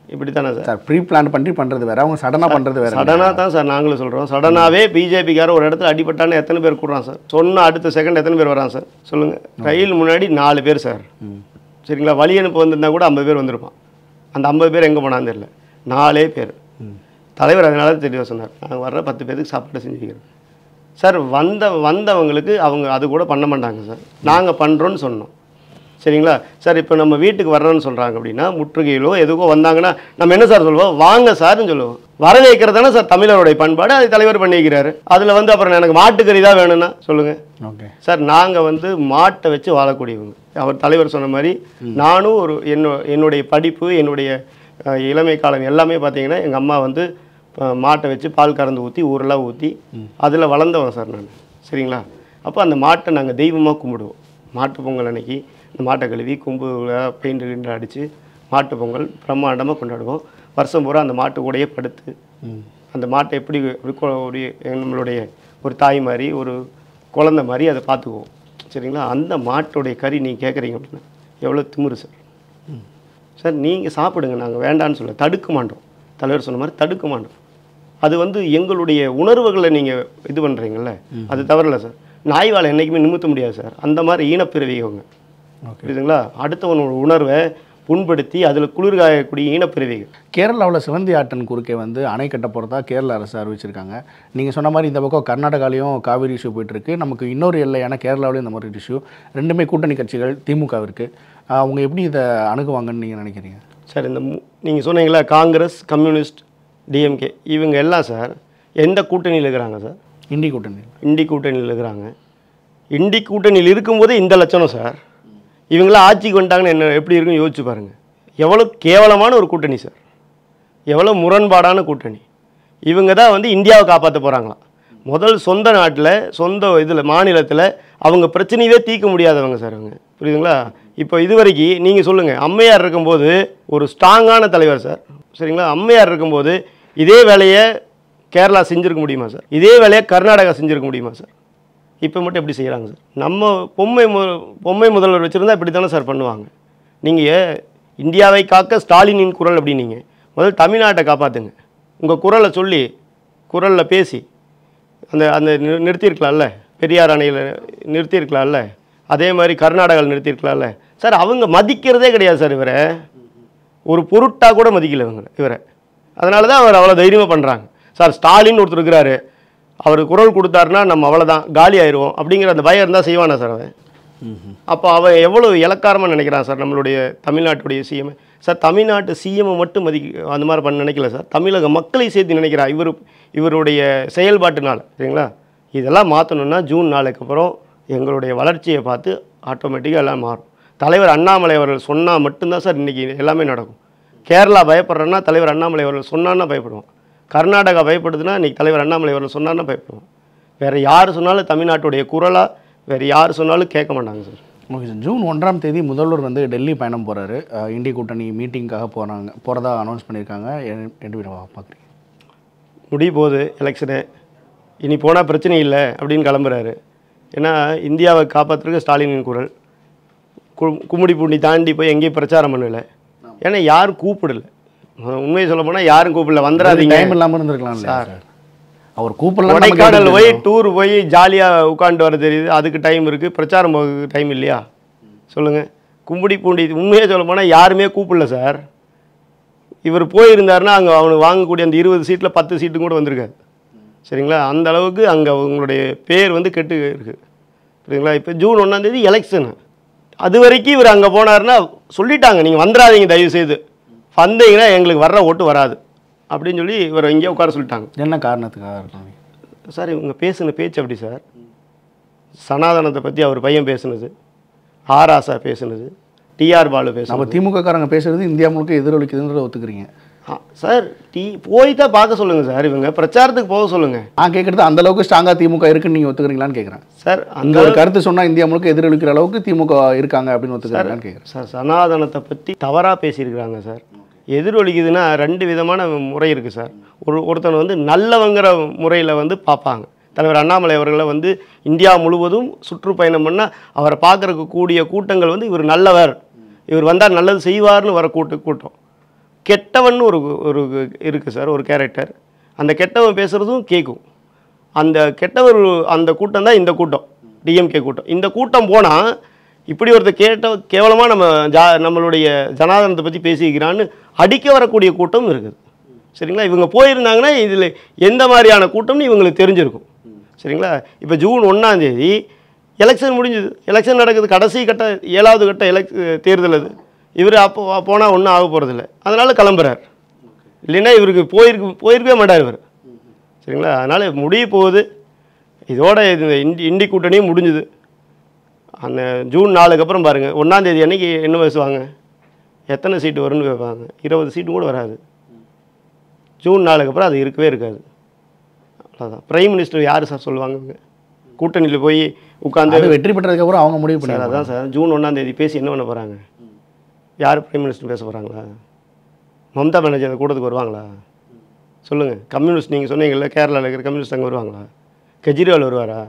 இப்படி தானே சார் சார் ப்ரீ பிளான் பண்ணி பண்ணுறது வேற அவங்க சடனாக பண்ணுறது வேற சடனாக தான் சார் நாங்களும் சொல்கிறோம் சடனாகவே பிஜேபிக்கார ஒரு இடத்துல அடிபட்டான்னு எத்தனை பேர் கூடுறான் சார் சொன்ன அடுத்த செகண்ட் எத்தனை பேர் வரான் சார் சொல்லுங்கள் ரயில் முன்னாடி நாலு பேர் சார் சரிங்களா வழி அனுப்பு வந்திருந்தா கூட ஐம்பது பேர் வந்திருப்பான் அந்த ஐம்பது பேர் எங்கே போனான்னு தெரியல நாலே பேர் தலைவர் அதனால தான் தெளிவாக சொன்னார் நாங்கள் வர்ற பத்து பேருக்கு சாப்பாடு செஞ்சு வைக்கிறோம் சார் வந்த வந்தவங்களுக்கு அவங்க அது கூட பண்ண மாட்டாங்க சார் நாங்கள் பண்ணுறோன்னு சொன்னோம் சரிங்களா சார் இப்போ நம்ம வீட்டுக்கு வர்றோன்னு சொல்கிறாங்க அப்படின்னா முற்றுகையிலோ எதுக்கோ வந்தாங்கன்னா நம்ம என்ன சார் சொல்லுவோம் வாங்க சார்னு சொல்லுவோம் வரவேற்கிறது தானே சார் தமிழருடைய பண்பாடு அதை தலைவர் பண்ணிக்கிறாரு அதில் வந்து அப்புறம் எனக்கு மாட்டுக்கறி தான் வேணும்னா சொல்லுங்கள் ஓகே சார் நாங்கள் வந்து மாட்டை வச்சு வாழக்கூடியவங்க அவர் தலைவர் சொன்ன மாதிரி நானும் ஒரு என்னோ என்னுடைய படிப்பு என்னுடைய அஹ், இளமை காலம் எல்லாமே பார்த்தீங்கன்னா எங்கள் அம்மா வந்து அஹ், மாட்டை வச்சு பால் கறந்து ஊற்றி ஊரெல்லாம் ஊற்றி அதில் வளர்ந்தவன் சார் நான் சரிங்களா அப்போ அந்த மாட்டை நாங்கள் தெய்வமாக கும்பிடுவோம் மாட்டு பொங்கல் அன்னைக்கு இந்த மாட்டை கழுவி கொம்பு பெயிண்ட் கிண்டு அடித்து மாட்டு பொங்கல் பிரம்மாண்டமாக கொண்டாடுவோம் வருஷம் பூரா அந்த மாட்டு கூடயே படுத்து அந்த மாட்டை எப்படி எப்படி கொ- ஒரு நம்மளுடைய ஒரு தாய் மாதிரி ஒரு குழந்தை மாதிரி அதை பார்த்துக்குவோம் சரிங்களா அந்த மாட்டுடைய கறி நீங்கள் கேட்குறீங்க அப்படின்னா எவ்வளோ திமிரு சார் சார் நீங்கள் சாப்பிடுங்க நாங்கள் வேண்டான்னு சொல்ல தடுக்க மாட்டோம் தலைவர் சொன்ன மாதிரி தடுக்க மாட்டோம் அது வந்து எங்களுடைய உணர்வுகளை நீங்கள் இது பண்ணுறீங்கல்ல அது தவறில்ல சார் நாய் வாழை என்றைக்குமே நிமித்த முடியாது சார் அந்த மாதிரி ஈனப்பிறவி அவங்க ஓகே புரியுதுங்களா அடுத்தவனோட உணர்வை புண்படுத்தி அதில் குளிர்காயக்கூடிய ஈனப்பிறவிகள் கேரளாவில் சிவந்தி ஆட்டன் குறுக்கே வந்து அணை கட்ட போகிறதா கேரள அரசு அறிவிச்சிருக்காங்க நீங்கள் சொன்ன மாதிரி இந்த பக்கம் கர்நாடகாலையும் காவிரி இஷ்யூ போயிட்டுருக்கு நமக்கு இன்னொரு எல்லையான கேரளாவிலையும் இந்த மாதிரி இஷ்யூ ரெண்டுமே கூட்டணி கட்சிகள் திமுகவிற்கு அவங்க எப்படி இதை அணுகுவாங்கன்னு நீங்கள் நினைக்கிறீங்க சார் இந்த நீங்கள் சொன்னீங்களா காங்கிரஸ் கம்யூனிஸ்ட் டிஎம்கே இவங்க எல்லாம் சார் எந்த கூட்டணியில் இருக்கிறாங்க சார் இந்தி கூட்டணி இண்டி கூட்டணியில் இருக்கிறாங்க இண்டி கூட்டணியில் இருக்கும்போதே இந்த லட்சணம் சார் இவங்களாம் ஆட்சிக்கு வந்துட்டாங்கன்னு என்ன எப்படி இருக்குன்னு யோசிச்சு பாருங்கள் எவ்வளோ கேவலமான ஒரு கூட்டணி சார் எவ்வளோ முரண்பாடான கூட்டணி இவங்க தான் வந்து இந்தியாவை காப்பாற்ற போகிறாங்களாம் முதல் சொந்த நாட்டில் சொந்த இதில் மாநிலத்தில் அவங்க பிரச்சனையவே தீர்க்க முடியாதவங்க சார் அவங்க புரியுதுங்களா இப்போ இது வரைக்கும் நீங்கள் சொல்லுங்கள் அம்மையார் இருக்கும்போது ஒரு ஸ்ட்ராங்கான தலைவர் சார் சரிங்களா அம்மையார் இருக்கும்போது இதே வேலையை கேரளா செஞ்சுருக்க முடியுமா சார் இதே வேலையை கர்நாடகா செஞ்சுருக்க முடியுமா சார் இப்போ மட்டும் எப்படி செய்கிறாங்க சார் நம்ம பொம்மை மு பொம்மை முதல்வர் வச்சுருந்தா இப்படி தானே சார் பண்ணுவாங்க நீங்கள் இந்தியாவை காக்க ஸ்டாலினின் குரல் அப்படின்னீங்க முதல்ல தமிழ்நாட்டை காப்பாற்றுங்க உங்கள் குரலை சொல்லி குரலில் பேசி அந்த அந்த நிறு- நிறுத்தியிருக்கலாம்ல பெரியார் அணையில் நிறுத்தியிருக்கலாம்ல அதே மாதிரி கர்நாடகாவில் நிறுத்தியிருக்கலாம்ல சார் அவங்க மதிக்கிறதே கிடையாது சார் இவரை ஒரு பொருட்டாக கூட மதிக்கல இவங்க இவரை அதனால தான் அவர் அவ்வளோ தைரியமாக பண்ணுறாங்க சார் ஸ்டாலின் ஒருத்தர் இருக்கிறாரு அவர் குரல் கொடுத்தாருன்னா நம்ம அவ்வளோதான் காலி ஆயிடுவோம் அப்படிங்கிற அந்த பயம் இருந்தால் செய்வானா சார் அவன் அப்போ அவன் எவ்வளோ இலக்காரமாக நினைக்கிறான் சார் நம்மளுடைய தமிழ்நாட்டுடைய சிஎம் சார் தமிழ்நாட்டு சிஎம்மை மட்டும் மதிக்க அந்த மாதிரி பண்ண நினைக்கல சார் தமிழக மக்களை சேர்த்து நினைக்கிறான் இவர் இவருடைய செயல்பாட்டுனால சரிங்களா இதெல்லாம் மாற்றணும்னா ஜூன் நாளுக்கு அப்புறம் எங்களுடைய வளர்ச்சியை பார்த்து ஆட்டோமேட்டிக்காக எல்லாம் மாறும் தலைவர் அண்ணாமலை அவர்கள் சொன்னால் மட்டும்தான் சார் இன்றைக்கி எல்லாமே நடக்கும் கேரளா பயப்படுறேன்னா தலைவர் அண்ணாமலை அவர்கள் சொன்னான்னா பயப்படுவான் கர்நாடகா பயப்படுதுன்னா இன்றைக்கி தலைவர் அண்ணாமலை அவர்கள் சொன்னான்னா பயப்படுவான் வேறு யார் சொன்னாலும் தமிழ்நாட்டுடைய குரலாக வேறு யார் சொன்னாலும் கேட்க மாட்டாங்க சார் ஓகே சார் ஜூன் ஒன்றாம் தேதி முதல்வர் வந்து டெல்லி பயணம் போகிறாரு இந்திய கூட்டணி மீட்டிங்காக போகிறாங்க போகிறதா அனௌன்ஸ் பண்ணியிருக்காங்க எ- எப்படி பார்க்குறீங்க முடிய போகுது எலெக்ஷனு இனி போனால் பிரச்சனை இல்லை அப்படின்னு கிளம்புறாரு ஏன்னா இந்தியாவை காப்பாற்றுறதுக்கு ஸ்டாலினின் குரல் கு- கும்மிடி பூண்டி தாண்டி போய் எங்கேயும் பிரச்சாரம் பண்ணல ஏன்னா யாரும் கூப்பிடல உண்மையை சொல்ல போனால் யாரும் கூப்பிடல வந்துடாதீங்க டைம் இல்லாமல் இருந்திருக்கலாம் இல்லையா சார் அவர் கூப்பிடலாம் கொடைக்கானல் போய் டூர் போய் ஜாலியாக உட்காந்து வர தெரியுது அதுக்கு டைம் இருக்குது பிரச்சாரம் போக டைம் இல்லையா சொல்லுங்கள் கும்படி பூண்டி உண்மையாக சொல்ல போனால் யாருமே கூப்பிடல சார் இவர் போயிருந்தாருன்னா அங்கே அவனுக்கு வாங்கக்கூடிய அந்த இருபது சீட்டில் பத்து சீட்டு கூட வந்திருக்காது சரிங்களா அந்த அளவுக்கு அங்கே அவங்களுடைய பேர் வந்து கெட்டு இருக்கு சரிங்களா இப்போ ஜூன் ஒன்றாந்தேதி எலெக்ஷனு அது வரைக்கும் இவர் அங்கே போனாருன்னா சொல்லிட்டாங்க நீங்கள் வந்துடாதீங்க தயவு செய்து வந்தீங்கன்னா எங்களுக்கு வர்ற ஓட்டு வராது அப்படின்னு சொல்லி இவர் இங்கே உட்கார சொல்லிட்டாங்க என்ன காரணத்துக்காக இருக்கும் சார் இவங்க பேசின பேச்சு அப்படி சார் சனாதனத்தை பற்றி அவர் பையன் பேசுனது ஆர் ஆசா பேசுனது டிஆர் பாலு நம்ம பேசுனது திமுக காரங்க பேசுறது இந்தியா முழுக்க எதிரொலிக்குதுன்றத ஒத்துக்கிறீங்க ஆ, சார் டி போய் தான் பார்க்க சொல்லுங்கள் சார் இவங்க பிரச்சாரத்துக்கு போக சொல்லுங்கள் நான் கேட்குறது அந்த அளவுக்கு ஸ்ட்ராங்காக திமுக இருக்குன்னு நீங்கள் ஒத்துக்கிறீங்களான்னு கேட்குறேன் சார் அந்த அந்த ஒரு கருத்து சொன்னா இந்தியா முழுக்க எதிரொலிக்கிற அளவுக்கு திமுக இருக்காங்க அப்படின்னு ஒத்துக்கிறீங்களான்னு கேட்குறேன் சார் சனாதனத்தை பற்றி தவறாக பேசியிருக்கிறாங்க சார் எதிரொலிக்குதுன்னா ரெண்டு விதமான முறை இருக்குது சார் ஒரு ஒருத்தன் வந்து நல்லவங்கிற முறையில் வந்து பார்ப்பாங்க தலைவர் அண்ணாமலை அவர்களை வந்து இந்தியா முழுவதும் சுற்றுப்பயணம் பண்ணால் அவரை பார்க்கறக்கு கூடிய கூட்டங்கள் வந்து இவர் நல்லவர் இவர் வந்தால் நல்லது செய்வார்னு வர கூட்டு கூட்டம் கெட்டவன் ஒரு ஒரு இருக்குது சார் ஒரு கேரக்டர் அந்த கெட்டவன் பேசுகிறதும் கேட்கும் அந்த கெட்டவர் அந்த கூட்டம் தான் இந்த கூட்டம் டிஎம்கே கூட்டம் இந்த கூட்டம் போனால் இப்படி ஒருத்தர் கேட்ட கேவலமாக நம்ம ஜா நம்மளுடைய ஜனாதனத்தை பற்றி பேசிக்கிறான்னு அடிக்க வரக்கூடிய கூட்டம் இருக்குது சரிங்களா இவங்க போயிருந்தாங்கன்னா இதில் எந்த மாதிரியான கூட்டம்னு இவங்களுக்கு தெரிஞ்சிருக்கும் சரிங்களா இப்போ ஜூன் ஒன்றாம் தேதி எலெக்ஷன் முடிஞ்சுது எலெக்ஷன் நடக்குது கடைசி கட்ட ஏழாவது கட்ட எலெக் தேர்தல் அது இவர் அப்போ போனால் ஒன்றும் ஆக போகிறதில்ல அதனால் கிளம்புறார் இல்லைன்னா இவருக்கு போயிருக்கு போயிருக்கவே மாட்டார் இவர் சரிங்களா அதனால் முடிய போகுது இதோட இந்த இண்டி இண்டி கூட்டணியும் முடிஞ்சுது அந்த ஜூன் நாலுக்கு அப்புறம் பாருங்கள் ஒன்றாந்தேதி அன்னைக்கு என்ன பேசுவாங்க எத்தனை சீட்டு வரும்னு கேட்பாங்க இருபது சீட்டு கூட வராது ஜூன் நாலுக்கு அப்புறம் அது இருக்கவே இருக்காது அவ்வளோதான் பிரைம் மினிஸ்டர் யார் சார் சொல்லுவாங்க இவங்க கூட்டணியில் போய் உட்காந்து அது வெற்றி பெற்றதுக்கு அப்புறம் அவங்க முடிவு சார் பண்ணி அதான் சார் ஜூன் ஒன்றாந்தேதி பேசி என்ன பண்ண போகிறாங்க யார் பிரைம் மினிஸ்டர் பேச போகிறாங்களா மம்தா பானர்ஜி அந்த கூட்டத்துக்கு வருவாங்களா சொல்லுங்கள் கம்யூனிஸ்ட் நீங்கள் சொன்னீங்கல்ல கேரளாவில் இருக்கிற கம்யூனிஸ்ட் அங்கே வருவாங்களா கெஜ்ரிவால் வருவாரா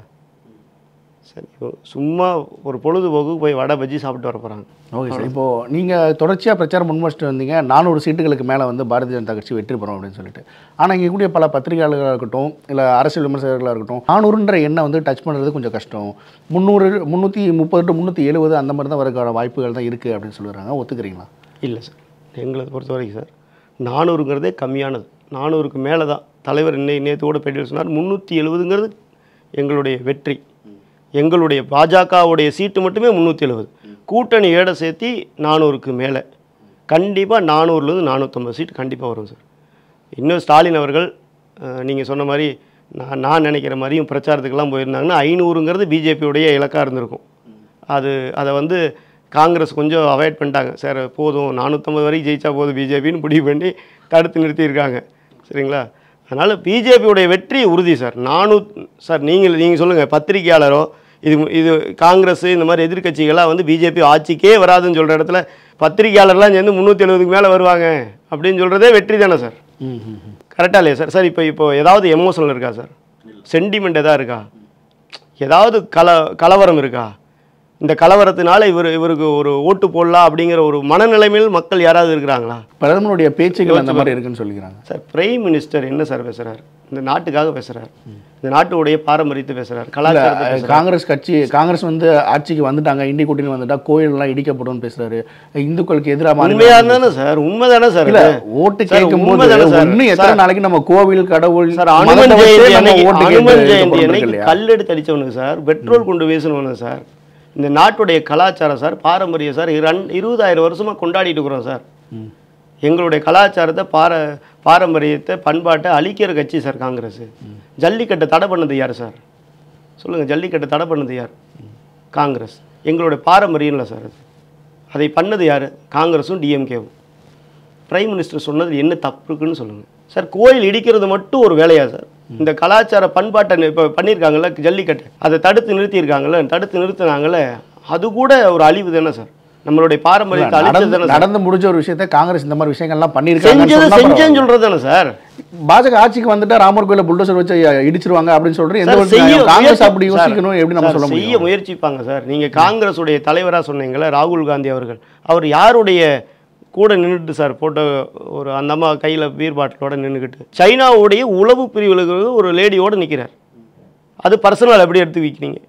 சரி இப்போ சும்மா ஒரு பொழுதுபோக்கு போய் வடை பஜ்ஜி சாப்பிட்டு வர போகிறாங்க ஓகே சார் இப்போ நீங்கள் தொடர்ச்சியாக பிரச்சாரம் முன்வச்சிட்டு வந்தீங்க நானூறு சீட்டுகளுக்கு மேலே வந்து பாரதிய ஜனதா கட்சி வெற்றி பெறும் அப்படின்னு சொல்லிட்டு ஆனால் இங்கே கூடிய பல பத்திரிகையாளர்களாக இருக்கட்டும் இல்லை அரசியல் விமர்சகர்களாக இருக்கட்டும் நானூறுன்ற எண்ணை வந்து டச் பண்ணுறது கொஞ்சம் கஷ்டம் முந்நூறு முந்நூற்றி முப்பது டு முந்நூற்றி எழுபது அந்த மாதிரி தான் வரக்கான வாய்ப்புகள் தான் இருக்குது அப்படின்னு சொல்லுறாங்க ஒத்துக்கிறீங்களா இல்லை சார் எங்களை பொறுத்த வரைக்கும் சார் நானூறுங்கிறதே கம்மியானது நானூறுக்கு மேலே தான் தலைவர் இன்னை நேற்று கூட பேட்டியில் சொன்னார் முந்நூற்றி எழுபதுங்கிறது எங்களுடைய வெற்றி எங்களுடைய பாஜகவுடைய சீட்டு மட்டுமே முந்நூற்றி எழுபது கூட்டணி ஏட சேர்த்தி நானூறுக்கு மேலே கண்டிப்பாக நானூறுலேருந்து நானூற்றம்பது சீட்டு கண்டிப்பாக வரும் சார் இன்னும் ஸ்டாலின் அவர்கள் நீங்கள் சொன்ன மாதிரி நான் நான் நினைக்கிற மாதிரியும் பிரச்சாரத்துக்கெல்லாம் போயிருந்தாங்கன்னா ஐநூறுங்கிறது பிஜேபியுடைய இலக்காக இருந்திருக்கும் அது அதை வந்து காங்கிரஸ் கொஞ்சம் அவாய்ட் பண்ணிட்டாங்க சார் போதும் நானூற்றம்பது வரைக்கும் ஜெயிச்சா போதும் பிஜேபின்னு முடிவு பண்ணி தடுத்து நிறுத்தியிருக்காங்க சரிங்களா அதனால் பிஜேபியுடைய வெற்றி உறுதி சார் நானூ சார் நீங்கள் நீங்கள் சொல்லுங்கள் பத்திரிகையாளரோ இது இது காங்கிரஸ் இந்த மாதிரி எதிர்க்கட்சிகளாக வந்து பிஜேபி ஆட்சிக்கே வராதுன்னு சொல்கிற இடத்துல பத்திரிகையாளர்லாம் சேர்ந்து முந்நூற்றி எழுபதுக்கு மேலே வருவாங்க அப்படின்னு சொல்கிறதே வெற்றி தானே சார் ம் ம் ம். கரெக்டாக இல்லையா சார் சார் இப்போ இப்போ ஏதாவது எமோஷனல் இருக்கா சார் சென்டிமெண்ட் எதாவது இருக்கா ஏதாவது கல கலவரம் இருக்கா இந்த கலவரத்தினால இவர் இவருக்கு ஒரு ஓட்டு போடலாம் அப்படிங்கிற ஒரு மனநிலைமையில் மக்கள் யாராவது இருக்கிறாங்களா பிரதமருடைய பேச்சுகள் அந்த மாதிரி இருக்குன்னு சொல்லிக்கிறாங்க சார் பிரைம் மினிஸ்டர் என்ன சார் பேசுகிறார் இந்த நாட்டுக்காக பேசுகிறார் இந்த நாட்டுடைய பாரம்பரியத்தை பேசுகிறார் கலாச்சாரத்தை அஹ், காங்கிரஸ் கட்சி காங்கிரஸ் வந்து ஆட்சிக்கு வந்துட்டாங்க இண்டி கூட்டணி வந்துட்டா கோயிலெல்லாம் இடிக்கப்படும் பேசுறாரு இந்துக்களுக்கு எதிராக மாறி உண்மையா தானே சார் உண்மைதானே சார் இல்ல இது? ஓட்டு சார், கேட்கும் போது உண்மைதானே சார்? இன்னும் எத்தனை சார், நாளைக்கு நம்ம கோவில் கடவுள் சார் அனுமன் மதத்தை வச்சே ஜெயந்தி நம்ம அன்னைக்கு ஓட்டு அனுமன் கேட்டு ஜெயந்தி போடுறது அன்னைக்கு இல்லையா? கல் எடுத்து அடிச்சவனுங்க சார் பெட்ரோல் கொண்டு வீசணும்னு சார் இந்த நாட்டுடைய கலாச்சாரம் சார் பாரம்பரியம் சார் இரண் இருபதாயிரம் வருஷமா கொண்டாடிட்டு இருக்கிறோம் சார் ம். எங்களுடைய கலாச்சாரத்தை பார பாரம்பரியத்தை பண்பாட்டை அழிக்கிற கட்சி சார் காங்கிரஸ் ஜல்லிக்கட்டை தடை பண்ணது யார் சார் சொல்லுங்க ஜல்லிக்கட்டை தடை பண்ணது யார் காங்கிரஸ் எங்களுடைய பாரம்பரியம் இல்லை சார் அது அதை பண்ணது யார் காங்கிரஸும் டிஎம்கேவும் பிரைம் மினிஸ்டர் சொன்னது என்ன தப்பு இருக்குன்னு சொல்லுங்கள் சார் கோயில் இடிக்கிறது மட்டும் ஒரு வேலையா சார் இந்த கலாச்சார பண்பாட்டை இப்போ பண்ணியிருக்காங்கல்ல ஜல்லிக்கட்டு அதை தடுத்து நிறுத்தியிருக்காங்கல்ல தடுத்து நிறுத்தினாங்கல்ல அது கூட ஒரு அழிவு தானே சார் நம்மளுடைய பாரம்பரியத்தை அழிச்சது நடந்து தானே சார் நடந்து முடிஞ்ச ஒரு விஷயத்த காங்கிரஸ் இந்த மாதிரி விஷயங்கள்லாம் செஞ்சது பண்ணியிருக்காங்க செஞ்சேன்னு சொல்றது தானே சார் பாஜக ஆட்சிக்கு வந்துட்டா ராமர் கோயில புல்டோசர் வச்சு இடிச்சிருவாங்க அப்படின்னு சொல்றது எந்த சார், ஒரு செய்ய நியாயம்? காங்கிரஸ் அப்படி முயற்சி- யோசிக்கணும் எப்படி நம்ம சார், சொல்ல செய்ய முடியும் முயற்சிப்பாங்க சார் நீங்க காங்கிரஸ் உடைய தலைவரா சொன்னீங்கல்ல ராகுல் காந்தி அவர்கள் அவர் யாருடைய கூட நின்றுட்டு சார் போட்டோ ஒரு அந்த அம்மா கையில பீர் பாட்டிலோட நின்றுக்கிட்டு சைனாவுடைய உளவு பிரிவுகளுக்கு ஒரு லேடியோட நிக்கிறார் அது பர்சனல் எப்படி எடுத்து வைக்கிறீங்க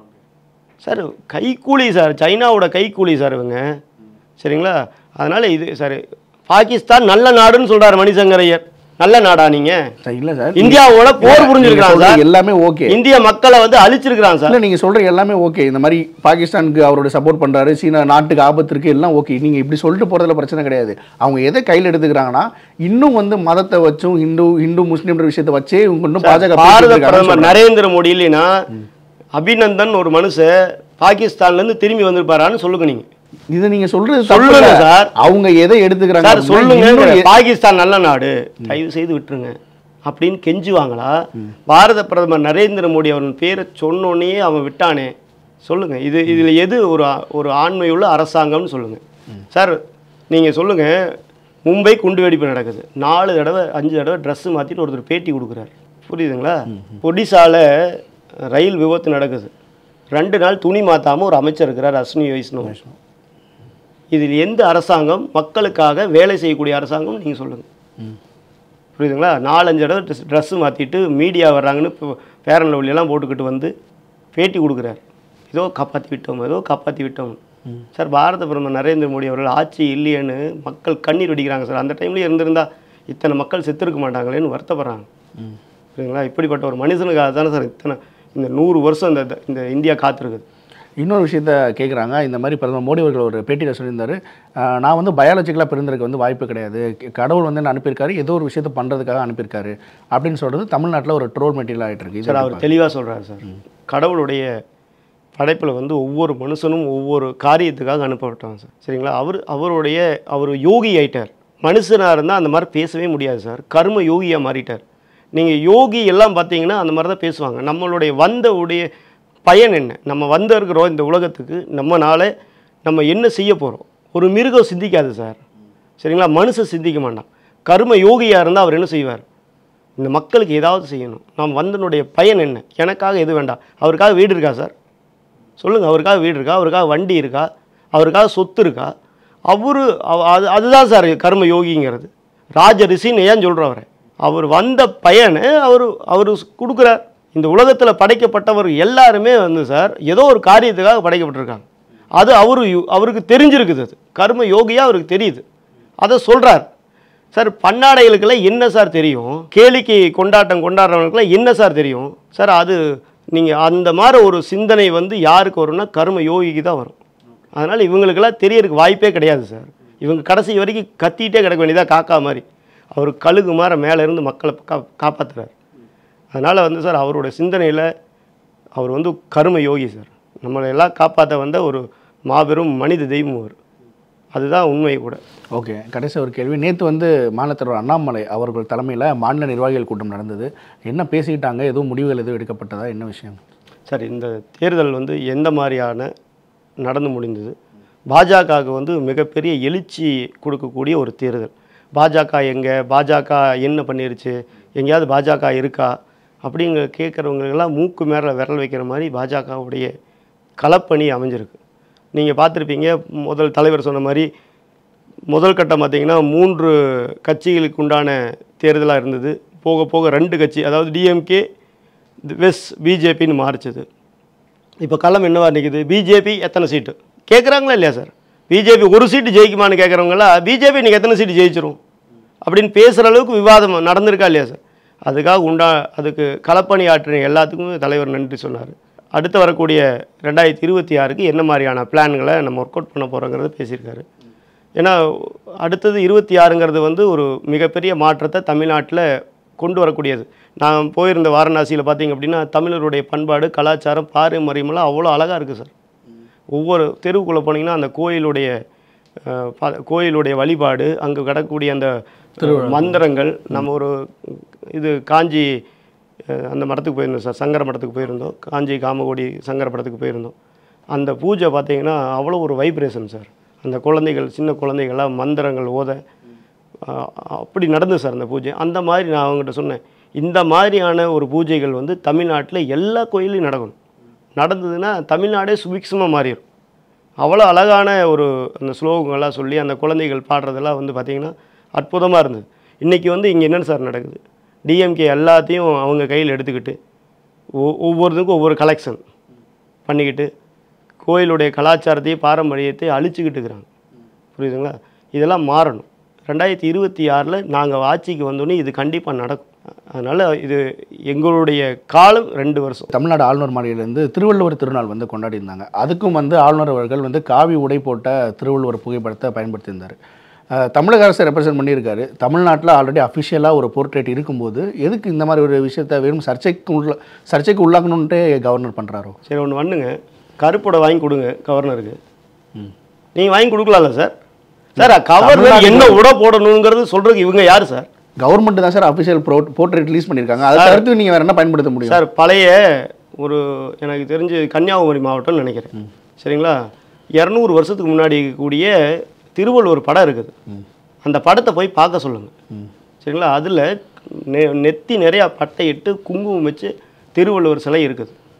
சார் கைக்கூலி சார் சைனாவோட கைக்கூலி சார் இவங்க சரிங்களா அதனால இது சார் பாகிஸ்தான் நல்ல நாடுன்னு சொல்றாரு மணிசங்கர் ஐயர் நல்ல நாடா நீங்க சார், இல்ல சார் இந்தியாவோட போர் நீங்க புரிஞ்சிருக்காங்க சொல்றது சார் எல்லாமே ஓகே இந்திய மக்களை வந்து அழிச்சிருக்கிறான் சார் இல்ல நீங்க சொல்ற எல்லாமே ஓகே இந்த மாதிரி பாகிஸ்தானுக்கு அவரோட சப்போர்ட் பண்றாரு சீனா நாட்டுக்கு ஆபத்து இருக்கு எல்லாம் ஓகே நீங்க இப்படி சொல்லிட்டு போறதுல பிரச்சனை கிடையாது அவங்க எதை கையில் எடுத்துக்கிறாங்கன்னா இன்னும் வந்து மதத்தை வச்சும் இந்து இந்து முஸ்லீம்ன்ற விஷயத்தை வச்சே இவங்க இன்னும் பாஜக பாரத பேசிட்டு இருக்காங்கன்னு பிரதமர் சொல்றாங்க. நரேந்திர மோடி இல்லைன்னா அபிநந்தன் ஒரு மனுஷன் பாகிஸ்தான்ல இருந்து திரும்பி வந்திருப்பாரான்னு சொல்லுங்க நீங்க இதை நீங்க சொல்றது சொல்லுங்க தப்பு இல்ல. சார். அவங்க எதை எடுத்துக்கிறாங்க சார் அப்படின்னா, சொல்லுங்க இன்னும் எ- பாகிஸ்தான் நல்ல நாடு தயவு செய்து விட்டுருங்க அப்படின்னு கெஞ்சுவாங்களா பாரத பிரதமர் நரேந்திர மோடி அவன் பேரை சொன்னோடனே அவன் விட்டானே சொல்லுங்க இது இதுல எது ஒரு ஆ- ஒரு ஆண்மையுள்ள அரசாங்கம்னு சொல்லுங்க சார் நீங்க சொல்லுங்க மும்பை குண்டு வெடிப்பு நடக்குது நாலு தடவை அஞ்சு தடவை ட்ரெஸ் மாத்திட்டு ஒருத்தர் பேட்டி கொடுக்குறாரு புரியுதுங்களா ஒடிசால ரயில் விபத்து நடக்குது ரெண்டு நாள் துணி மாத்தாம ஒரு அமைச்சர் இருக்கிறார் அஸ்வினி வைஷ்ணவ் இதில் எந்த அரசாங்கம் மக்களுக்காக வேலை செய்யக்கூடிய அரசாங்கம் நீங்கள் சொல்லுங்கள் ம் புரியுதுங்களா நாலஞ்சு தடவை ட்ரெஸ் ட்ரெஸ்ஸு மாற்றிட்டு மீடியா வர்றாங்கன்னு இப்போ பேரன் லவ்லியெல்லாம் போட்டுக்கிட்டு வந்து பேட்டி கொடுக்குறாரு ஏதோ காப்பாற்றி விட்டோம் ஏதோ காப்பாற்றி விட்டோம் சார் பாரத பிரதமர் நரேந்திர மோடி அவர்கள் ஆட்சி இல்லையேன்னு மக்கள் கண்ணீர் வெடிக்கிறாங்க சார் அந்த டைம்லேயே இருந்திருந்தா இத்தனை மக்கள் செத்துருக்க மாட்டாங்களேன்னு வருத்தப்படுறாங்க ம் புரியுதுங்களா இப்படிப்பட்ட ஒரு மனுஷனுக்காக தானே சார் இத்தனை இந்த நூறு வருஷம் இந்த இந்த இந்தியா காத்திருக்குது இன்னொரு விஷயத்த கேட்குறாங்க இந்த மாதிரி பிரதமர் மோடி அவர்கள் ஒரு பேட்டியில் சொல்லியிருந்தாரு அஹ், நான் வந்து பயாலஜிக்கலாக பிறந்திருக்க வந்து வாய்ப்பு கிடையாது க- கடவுள் வந்து என்ன அனுப்பியிருக்காரு ஏதோ ஒரு விஷயத்தை பண்ணுறதுக்காக அனுப்பியிருக்காரு அப்படின்னு சொல்கிறது தமிழ்நாட்டில் ஒரு ட்ரோல் மெட்டீரியல் ஆகிட்டு இருக்கு சார் இது அவர் தெளிவாக சொல்கிறார் சார் கடவுளுடைய படைப்பில் வந்து ஒவ்வொரு மனுஷனும் ஒவ்வொரு காரியத்துக்காக அனுப்பப்பட்டாங்க சார் சரிங்களா அவர் அவருடைய அவர் யோகி ஆயிட்டார் மனுஷனாக இருந்தால் அந்த மாதிரி பேசவே முடியாது சார் கர்ம யோகியாக மாறிட்டார் நீங்கள் யோகி எல்லாம் பார்த்தீங்கன்னா அந்த மாதிரி தான் பேசுவாங்க நம்மளுடைய வந்த உடைய பயன் என்ன நம்ம வந்த இருக்கிறோம் இந்த உலகத்துக்கு நம்மனால நம்ம என்ன செய்ய போகிறோம் ஒரு மிருகம் சிந்திக்காது சார் சரிங்களா மனுஷன் சிந்திக்க மாட்டான் கர்ம யோகியாக இருந்தால் அவர் என்ன செய்வார் இந்த மக்களுக்கு ஏதாவது செய்யணும் நாம் வந்தனுடைய பயன் என்ன எனக்காக எது வேண்டாம் அவருக்காக வீடு இருக்கா சார் சொல்லுங்கள் அவருக்காக வீடு இருக்கா அவருக்காக வண்டி இருக்கா அவருக்காக சொத்து இருக்கா அவரு அவ- அது அதுதான் சார் கர்ம யோகிங்கிறது ராஜ ரிஷின்னு ஏன் சொல்கிறோம் அவரை அவர் வந்த பயனை அவர் அவர் கொடுக்குறார் இந்த உலகத்தில் படைக்கப்பட்டவர் எல்லாருமே வந்து சார் ஏதோ ஒரு காரியத்துக்காக படைக்கப்பட்டிருக்காங்க அது அவரு யு- அவருக்கு தெரிஞ்சிருக்குது அது கர்ம யோகியாக அவருக்கு தெரியுது அதை சொல்கிறார் சார் பன்னாடைகளுக்கெல்லாம் என்ன சார் தெரியும் கேளிக்கை கொண்டாட்டம் கொண்டாடுறவங்களுக்குலாம் என்ன சார் தெரியும் சார் அது நீங்கள் அந்த மாதிரி ஒரு சிந்தனை வந்து யாருக்கு வரும்னா கர்ம யோகிக்கு தான் வரும் அதனால் இவங்களுக்கெல்லாம் தெரியறதுக்கு வாய்ப்பே கிடையாது சார் இவங்க கடைசி வரைக்கும் கத்திட்டே கிடக்க வேண்டியதா காக்கா மாதிரி அவர் கழுகு மாற மேலே இருந்து மக்களை கா காப்பாற்றுறாரு அதனால் வந்து சார் அவரோட சிந்தனையில் அவர் வந்து கர்ம யோகி சார் நம்மளை எல்லாம் காப்பாற்ற வந்த ஒரு மாபெரும் மனித தெய்வம் அவர் அதுதான் உண்மை கூட ஓகே கடைசி ஒரு கேள்வி நேற்று வந்து மாநில தலைவர் அண்ணாமலை அவர்கள் தலைமையில் மாநில நிர்வாகிகள் கூட்டம் நடந்தது என்ன பேசிக்கிட்டாங்க எதுவும் முடிவுகள் எதுவும் எடுக்கப்பட்டதா என்ன விஷயம் சார் இந்த தேர்தல் வந்து எந்த மாதிரியான நடந்து முடிந்தது பாஜகவுக்கு வந்து மிகப்பெரிய எழுச்சி கொடுக்கக்கூடிய ஒரு தேர்தல் பாஜக எங்கே பாஜக என்ன பண்ணிருச்சு எங்கேயாவது பாஜக இருக்கா அப்படிங்கிற கேட்குறவங்களுக்கெல்லாம் மூக்கு மேலே விரல் வைக்கிற மாதிரி பாஜகவுடைய களப்பணி அமைஞ்சிருக்கு நீங்கள் பார்த்துருப்பீங்க முதல் தலைவர் சொன்ன மாதிரி முதல் கட்டம் பார்த்தீங்கன்னா மூன்று கட்சிகளுக்கு உண்டான தேர்தலாக இருந்தது போக போக ரெண்டு கட்சி அதாவது டிஎம்கே வெஸ் பிஜேபின்னு மாறிச்சது இப்போ களம் என்னவா நிற்குது பிஜேபி எத்தனை சீட்டு கேட்குறாங்களா இல்லையா சார் பிஜேபி ஒரு சீட்டு ஜெயிக்குமான்னு கேட்குறவங்களாம் பிஜேபி நீங்கள் எத்தனை சீட்டு ஜெயிச்சிரும் அப்படின்னு பேசுகிற அளவுக்கு விவாதம் நடந்திருக்கா இல்லையா சார் அதுக்காக உண்டா அதுக்கு களப்பணி ஆற்றின எல்லாத்துக்குமே தலைவர் நன்றி சொன்னார் அடுத்து வரக்கூடிய ரெண்டாயிரத்தி இருபத்தி ஆறுக்கு என்ன மாதிரியான பிளான்களை நம்ம ஒர்க் அவுட் பண்ண போகிறோங்கிறத பேசியிருக்காரு ஏன்னா அடுத்தது இருபத்தி ஆறுங்கிறது வந்து ஒரு மிகப்பெரிய மாற்றத்தை தமிழ்நாட்டில் கொண்டு வரக்கூடியது நான் போயிருந்த வாரணாசியில் பார்த்தீங்க அப்படின்னா தமிழருடைய பண்பாடு கலாச்சாரம் பாரம்பரியமெல்லாம் அவ்வளோ அழகாக இருக்குது சார் ஒவ்வொரு தெருவுக்குள்ளே போனீங்கன்னா அந்த கோயிலுடைய அஹ், ப- கோயிலுடைய வழிபாடு அங்கே கிடக்கக்கூடிய அந்த மந்திரங்கள் நம்ம ஒரு இது காஞ்சி அஹ், அந்த மடத்துக்கு போயிருந்தோம் சார் சங்கர மடத்துக்கு போயிருந்தோம் காஞ்சி காமகோடி சங்கர மடத்துக்கு போயிருந்தோம் அந்த பூஜை பார்த்தீங்கன்னா அவ்வளோ ஒரு வைப்ரேஷன் சார் அந்த குழந்தைகள் சின்ன குழந்தைகள்லாம் மந்திரங்கள் ஓத ஆஹ் அப்படி நடந்தது சார் அந்த பூஜை அந்த மாதிரி நான் அவங்ககிட்ட சொன்னேன் இந்த மாதிரியான ஒரு பூஜைகள் வந்து தமிழ்நாட்டில் எல்லா கோயிலையும் நடக்கணும் நடந்ததுன்னா தமிழ்நாடே சுபிக்ஷமாக மாறிடும் அவ்வளோ அழகான ஒரு அந்த ஸ்லோகங்கள்லாம் சொல்லி அந்த குழந்தைகள் பாடுறதெல்லாம் வந்து பார்த்திங்கன்னா அற்புதமாக இருந்தது இன்றைக்கி வந்து இங்கே என்னென்னு சார் நடக்குது டிஎம்கே எல்லாத்தையும் அவங்க கையில் எடுத்துக்கிட்டு ஒ- ஒவ்வொருத்துக்கும் ஒவ்வொரு கலெக்ஷன் பண்ணிக்கிட்டு கோயிலுடைய கலாச்சாரத்தையும் பாரம்பரியத்தையும் அழிச்சுக்கிட்டு இருக்கிறாங்க புரியுதுங்களா இதெல்லாம் மாறணும் ரெண்டாயிரத்தி இருபத்தி ஆறில் நாங்கள் ஆட்சிக்கு வந்தோடனே இது கண்டிப்பாக நடக்கும் அதனால் இது எங்களுடைய காலம் ரெண்டு வருஷம் தமிழ்நாடு ஆளுநர் மாளிகையிலேருந்து திருவள்ளுவர் திருநாள் வந்து கொண்டாடி இருந்தாங்க அதுக்கும் வந்து ஆளுநர் அவர்கள் வந்து காவி உடை போட்ட திருவள்ளுவர் புகைப்படத்தை பயன்படுத்தியிருந்தார் அஹ், தமிழக அரசை ரெப்ரசென்ட் பண்ணியிருக்காரு தமிழ்நாட்டில் ஆல்ரெடி அஃபிஷியலாக ஒரு போர்ட்ரேட் இருக்கும்போது எதுக்கு இந்த மாதிரி ஒரு விஷயத்தை வெறும் சர்ச்சைக்கு உள்ள சர்ச்சைக்கு உள்ளாக்கணுன்ட்டு கவர்னர் பண்ணுறாரோ சரி ஒன்று பண்ணுங்க கருப்போட வாங்கி கொடுங்க கவர்னருக்கு ம் நீங்கள் வாங்கி கொடுக்கலாம்ல சார் சார் கவர்னர் என்ன உட போடணுங்கிறது சொல்கிறதுக்கு இவங்க யார் சார் கவர்மெண்ட் தான் சார் அஃபிஷியல் போர்ட்ரேட் ரிலீஸ் பண்ணியிருக்காங்க அதை தவிர்த்து நீங்கள் வேறு என்ன பயன்படுத்த முடியும் சார் பழைய ஒரு எனக்கு தெரிஞ்சு கன்னியாகுமரி மாவட்டம்னு நினைக்கிறேன் சரிங்களா இரநூறு வருஷத்துக்கு முன்னாடி இருக்கக்கூடிய திருவள்ளுவர் படம் இருக்குது அந்த படத்தை போய் பார்க்க சொல்லுங்கள் ம். சரிங்களா அதில் நெ நெத்தி நிறையா பட்டையிட்டு குங்குமம் வச்சு திருவள்ளுவர் சிலை இருக்குது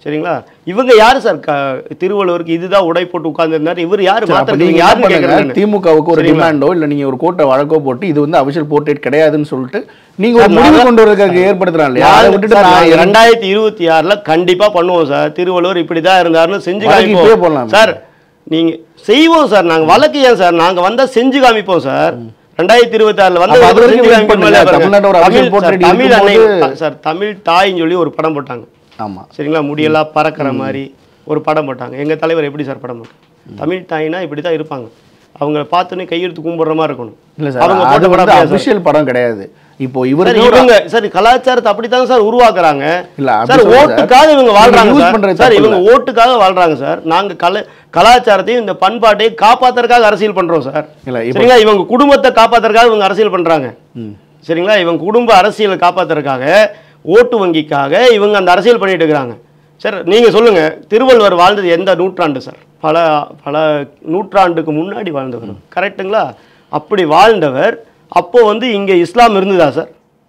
சரிங்களா இவங்க யாரு சார் க திருவள்ளுவருக்கு இதுதான் உடை போட்டு உட்கார்ந்துருந்தாரு இவர் யாரு சரி, அப்ப மாத்திரீங்க நீங்க என்ன யாருன்னு பண்ணுங்க கேட்கறேன் திமுகவுக்கு ஒரு சரிங்களா? டிமாண்டோ இல்ல நீங்க ஒரு கோட்டை வழக்கோ போட்டு இது வந்து அபிஷியல் போர்ட்ரேட் கிடையாதுன்னு சொல்லிட்டு நீங்க ஒரு சார், முடிவு நான் கொண்டு வரதுக்கு ஏற்படுத்துறாங்க இல்லையா அதை விட்டுட்டு நான் சார், இரண்டு- ரெண்டாயிரத்தி இருபத்தி ஆறுல கண்டிப்பா பண்ணுவோம் சார் திருவள்ளுவர் இப்படிதான் இருந்தாருன்னு செஞ்சு வழக்கு இப்பயே காமிப்போம் போடலாம். சார் நீங்க செய்வோம் சார் நாங்க வழக்கு ஏன் சார் நாங்க வந்தா செஞ்சு காமிப்போம் சார் ரெண்டாயிரத்தி இருபத்தி ஆறுல வந்து அப்ப அது ஒரு வரைக்கும் செஞ்சு wait காமிப்போம் பண்ணுங்க. இல்லையா பாருங்க. தமிழ்நாட்டோட official Tamil portrait sir, Tamil அன்னை இருக்கும்போது- சார் தமிழ் தாயின்னு சொல்லி ஒரு படம் போட்டாங்க ஆமா சரிங்களா முடியெல்லாம் பறக்கிற மாதிரி ஒரு படம் போட்டாங்க எங்க தலைவர் எப்படி சார் படம் போட்டாங்க தமிழ் தாய்னா இப்படி தான் இருப்பாங்க அவங்க பார்த்தோன்னே கையெழுத்து கும்பிடுற மாதிரி இருக்கணும் இல்ல சார் அவங்க அது போட்ட படம் வந்து அப்படியா சார்? அபிஷியல் படம் கிடையாது இப்போ சார் இவருக்கு இவங்க சார் கலாச்சாரத்தை அப்படித்தான் சார் உருவாக்குறாங்க இல்ல, அப்படி சார் சொல்ல சார். ஓட்டுக்காக இவங்க வாழ்றாங்க use சார். பண்றது சார் தப்பு இவங்க ஓட்டுக்காக வாழ்றாங்க சார் நாங்க கல கலாச்சாரத்தையும் இந்த பண்பாட்டையும் காப்பாத்துறதுக்காக அரசியல் பண்றோம் சார் இல்ல, இப்ப- சரிங்களா இவங்க குடும்பத்தை காப்பாத்துறதுக்காக இவங்க அரசியல் பண்றாங்க ம். சரிங்களா இவங்க குடும்ப அரசியலை காப்பாத்துறதுக்காக ஓட்டு வங்கிக்காக இவங்க அந்த அரசியல் பண்ணிட்டு இருக்கிறாங்க சார் நீங்க சொல்லுங்க திருவள்ளுவர் வாழ்ந்தது எந்த நூற்றாண்டு சார் பல பல நூற்றாண்டுக்கு முன்னாடி வாழ்ந்தவர் கரெக்ட்டுங்களா அப்படி வாழ்ந்தவர் அப்போ வந்து இங்க இஸ்லாம் இருந்ததா சார்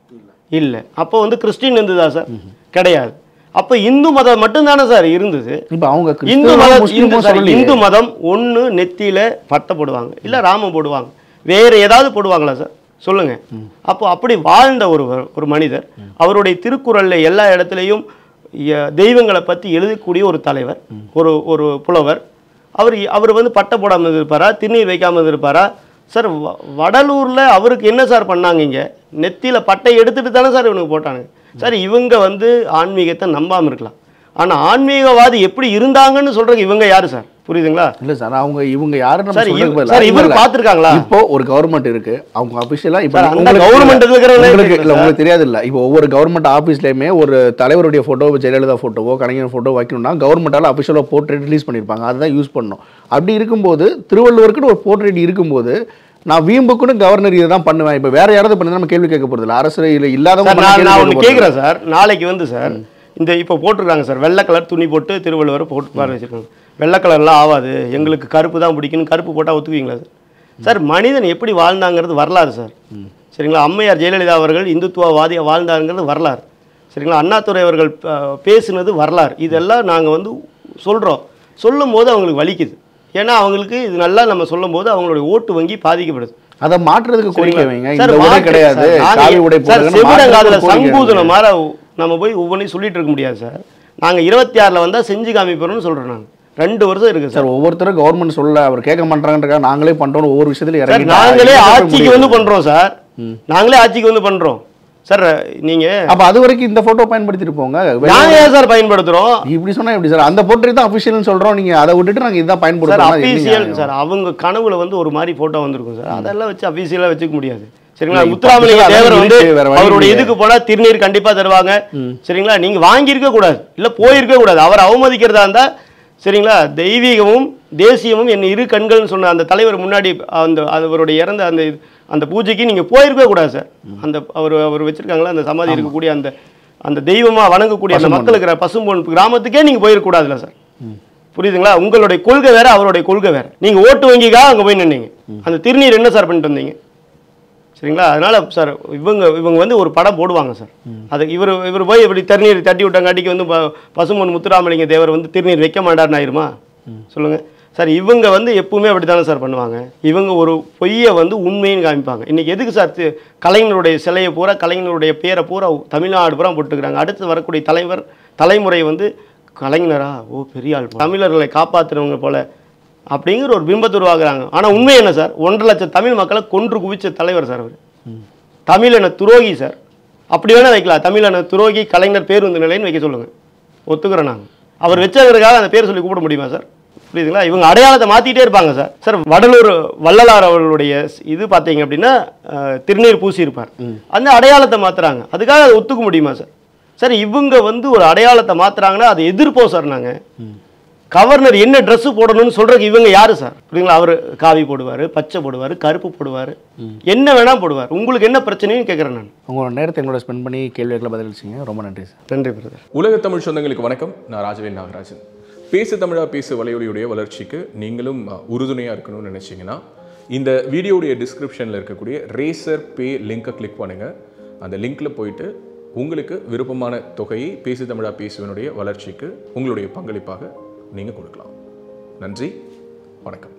இல்லை அப்போ வந்து கிறிஸ்டின் இருந்ததா சார் கிடையாது அப்போ இந்து மதம் மட்டும்தானே சார் இருந்தது இப்போ அவங்க இந்து கிறிஸ்தவமோ, மதம் முஸ்லிமோ இந்து sorry, சொல்லலையே. இந்து மதம் ஒன்று நெத்தியில பட்டை போடுவாங்க இல்லை ராமம் போடுவாங்க வேற ஏதாவது போடுவாங்களா சார் சொல்லுங்க அப்போ அப்படி வாழ்ந்த ஒரு ஒரு மனிதர் அவருடைய திருக்குறள்ல எல்லா இடத்துலையும் ய- தெய்வங்களை பத்தி எழுதக்கூடிய ஒரு தலைவர் ஒரு ஒரு புலவர் அவர் அவர் வந்து பட்டை போடாமல் இருப்பாரா திருநீர் வைக்காமல் இருப்பாரா சார் வ- வடலூர்ல அவருக்கு என்ன சார் பண்ணாங்க இங்க நெத்தியில பட்டை எடுத்துட்டு தானே சார் இவனுக்கு போட்டாங்க சார் இவங்க வந்து ஆன்மீகத்தை நம்பாம இருக்கலாம் ஆனா ஆன்மீகவாதி எப்படி இருந்தாங்கன்னு சொல்றதுக்கு இவங்க யாரு சார் புரியுதுங்களா இல்ல சார் அவங்க இவங்க யாரு நம்ம சார், சொல்றதுக்கு இவ- பதிலா- சார், இல்ல, இவர் இல்ல. பார்த்திருக்காங்களா? இப்போ ஒரு கவர்மெண்ட் இருக்கு அவங்க அபிஷியலா இப்போ சார், அந்த உங்களுக்கு- government இருக்கிறவங்களே உங்களுக்கு தெரியல இல்ல சார். உங்களுக்கு தெரியாது இல்ல இப்போ ஒவ்வொரு கவர்மெண்ட் ஆபீஸ்லயுமே ஒரு தலைவருடைய போட்டோ ஜெயலலிதா போட்டோவோ கலைஞர் போட்டோ வைக்கணும்னா கவர்மெண்டால அபிஷியலா போர்ட்ரேட் ரிலீஸ் பண்ணிருப்பாங்க அதுதான் யூஸ் பண்ணணும் அப்படி இருக்கும்போது திருவள்ளுவருக்குன்னு ஒரு போர்ட்ரேட் இருக்கும்போது நான் வீம்புக்குன்னு கவர்னர் இதை தான் பண்ணுவேன் இப்போ வேற யாராவது பண்ணி நம்ம கேள்வி கேட்க போறது இல்லை அரசு இல்ல இல்லாதவங்க சார் பண்ண நான் கேள்வி நான் கேட்க ஒன்று போறது இல்ல. கேட்குறேன் சார் நாளைக்கு வந்து சார் இந்த இப்போ போட்டிருக்காங்க சார் வெள்ளை கலர் துணி போட்டு திருவள்ளுவர் போட்டு பாரு வச்சிருக்காங்க வெள்ளை கலர்லாம் ஆகாது எங்களுக்கு கருப்பு தான் பிடிக்குன்னு கருப்பு போட்டால் ஒத்துக்குவீங்களா சார் சார் மனிதன் எப்படி வாழ்ந்தாங்கிறது வரலாறு சார் சரிங்களா அம்மையார் ஜெயலலிதா அவர்கள் இந்துத்துவவாதியாக வாழ்ந்தாங்கிறது வரலாறு சரிங்களா அண்ணாதுரை அவர்கள் அஹ், பேசுனது வரலாறு இதெல்லாம் நாங்கள் வந்து சொல்கிறோம் சொல்லும் போது அவங்களுக்கு வலிக்குது ஏன்னா அவங்களுக்கு இது நல்லா நம்ம சொல்லும் போது அவங்களுடைய ஓட்டு வங்கி பாதிக்கப்படுது அதை மாற்றுறதுக்கு கோரிக்கை வைங்க சார், இந்த உடை மாற்று- கிடையாது சார், நாங்க- காவி உடை சார், போடுங்கன்னு செவிடங்காதுல மாற்றுறதுக்கு கோரிக்கை வைங்க. சங்கூதன மாதிரி நம்ம போய் ஒவ்வொன்றையும் சொல்லிட்டு இருக்க முடியாது சார் நாங்க இருபத்தி ஆறுல வந்தா செஞ்சு காமிப்போம்னு சொல்றோம் நாங்க ரெண்டு வருஷம் இருக்கு சார் சார் ஒவ்வொருத்தரும் கவர்மெண்ட் சொல்ல அவர் கேட்க மாட்டாங்கன்றக்கா நாங்களே பண்றோம் ஒவ்வொரு விஷயத்துல சார் இறங்கி நாங்களே ஆட்சிக்கு வந்து பண்றோம் சார் நாங்களே ஆட்சிக்கு வந்து பண்றோம் சார் நீங்க அப்ப அது வரைக்கும் இந்த போட்டோ பயன்படுத்திட்டு போங்க நாங்க ஏன் சார் பயன்படுத்துறோம் இப்படி சொன்னா எப்படி சார் அந்த போட்டோ தான் அபிஷியல்னு சொல்றோம் நீங்க அதை விட்டுட்டு நாங்க இதுதான் சார் பயன்படுத்துறோம் அது எப்படி அபிஷியல் நியாயம்? சார் அவங்க கனவுல வந்து ஒரு மாதிரி போட்டோ வந்திருக்கும் சார் அதெல்லாம் வச்சு அபிஷியலா வச்சுக்க முடியாது சரிங்களா இல்ல, இப்ப முத்துராமலிங்க official ஆ தேவர் வந்து இருக்கு, வேற வழி அவருடைய இல்லையே. இதுக்கு போனா திருநீர் கண்டிப்பா தருவாங்க சரிங்களா நீங்க வாங்கியிருக்க கூடாது இல்ல போயிருக்க கூடாது அவர் அவமதிக்கிறதா இருந்தா சரிங்களா தெய்வீகமும் தேசியமும் என் இரு கண்கள்னு சொன்ன அந்த தலைவர் முன்னாடி அந்த அவருடைய இறந்த அந்த இது- அந்த பூஜைக்கு நீங்க போயிருக்கவே கூடாது சார் அந்த அவர் அவர் வச்சிருக்காங்களா அந்த சமாதி இருக்கக்கூடிய அந்த அந்த தெய்வமா வணங்கக்கூடிய அந்த மக்கள் இருக்கிற பசும்பொன் கிராமத்துக்கே நீங்க போயிருக்கூடாதுல்ல சார் புரியுதுங்களா உங்களுடைய கொள்கை வேற அவருடைய கொள்கை வேற நீங்க ஓட்டு வங்கிக்காக அங்க போய் நின்னீங்க அந்த திருநீர் என்ன சார் பண்ணிட்டு வந்தீங்க சரிங்களா அதனால சார் இவங்க இவங்க வந்து ஒரு படம் போடுவாங்க சார் அது இவர் இவர் போய் இப்படி திருநீர் தட்டி விட்டங்காட்டிக்கு வந்து ப- பசும்பொன் முத்துராமலிங்க தேவர் வந்து திருநீர் வைக்க மாட்டார்னு ஆயிருமா சொல்லுங்க சார் இவங்க வந்து எப்பவுமே அப்படி தானே சார் பண்ணுவாங்க இவங்க ஒரு பொய்யை வந்து உண்மைன்னு காமிப்பாங்க இன்னைக்கு எதுக்கு சார் தி- கலைஞருடைய சிலையை பூரா கலைஞருடைய பேரை பூரா தமிழ்நாடு பூரா போட்டுக்கிறாங்க அடுத்து வரக்கூடிய தலைவர் தலைமுறை வந்து கலைஞரா ஓ பெரிய ஆள் போல. தமிழர்களை காப்பாத்துறவங்க போல அப்படிங்கிற ஒரு பிம்பத்தை உருவாக்குறாங்க ஆனா உண்மை என்ன சார் ஒன்றரை லட்சம் தமிழ் மக்களை கொன்று குவிச்ச தலைவர் சார் அவர் தமிழன துரோகி சார் அப்படி வேணா வைக்கலாம் தமிழன துரோகி கலைஞர் பேருந்து நிலைன்னு வைக்க சொல்லுங்க ஒத்துக்கிறோம் நாங்க அவர் வச்சவருக்காக அந்த பேர் சொல்லி கூப்பிட முடியுமா சார் புரியுதுங்களா இவங்க அடையாளத்தை மாத்திட்டே இருப்பாங்க சார் சார் வடலூர் வள்ளலார் அவர்களுடைய இது பார்த்தீங்க அப்படின்னா அஹ், திருநீர் பூசி இருப்பார் அந்த அடையாளத்தை மாத்துறாங்க அதுக்காக அதை ஒத்துக்க முடியுமா சார் சார் இவங்க வந்து ஒரு அடையாளத்தை மாத்துறாங்கன்னா அதை எதிர்ப்போம் சார் நாங்க கவர்னர் என்ன Dress போடணும்னு சொல்றதுக்கு இவங்க யாரு சார் புரியுங்களா அவர் காவி போடுவார் பச்சை போடுவார் கருப்பு போடுவார் என்ன வேணா போடுவார் உங்களுக்கு என்ன பிரச்சனைன்னு கேட்குறேன் நான் உங்களோட நேரத்தை எங்களோட ஸ்பெண்ட் பண்ணி கேள்விகளை பதிலளிச்சிங்க ரொம்ப நன்றி சார் நன்றி பிரதர் உலக தமிழ் சொந்தங்களுக்கு வணக்கம் நான் ராஜவேல் நாகராஜன் பேசு தமிழா பேசு வலையொலியுடைய வளர்ச்சிக்கு நீங்களும் அஹ், உறுதுணையா இருக்கணும்னு நினைச்சீங்கன்னா இந்த வீடியோடைய டிஸ்கிரிப்ஷனில் இருக்கக்கூடிய ரேசர் பே லிங்கை கிளிக் பண்ணுங்க அந்த லிங்க்ல போயிட்டு உங்களுக்கு விருப்பமான தொகையை பேசு தமிழா பேசுவனுடைய வளர்ச்சிக்கு உங்களுடைய பங்களிப்பாக நீங்கள் கொடுக்கலாம் நன்றி வணக்கம்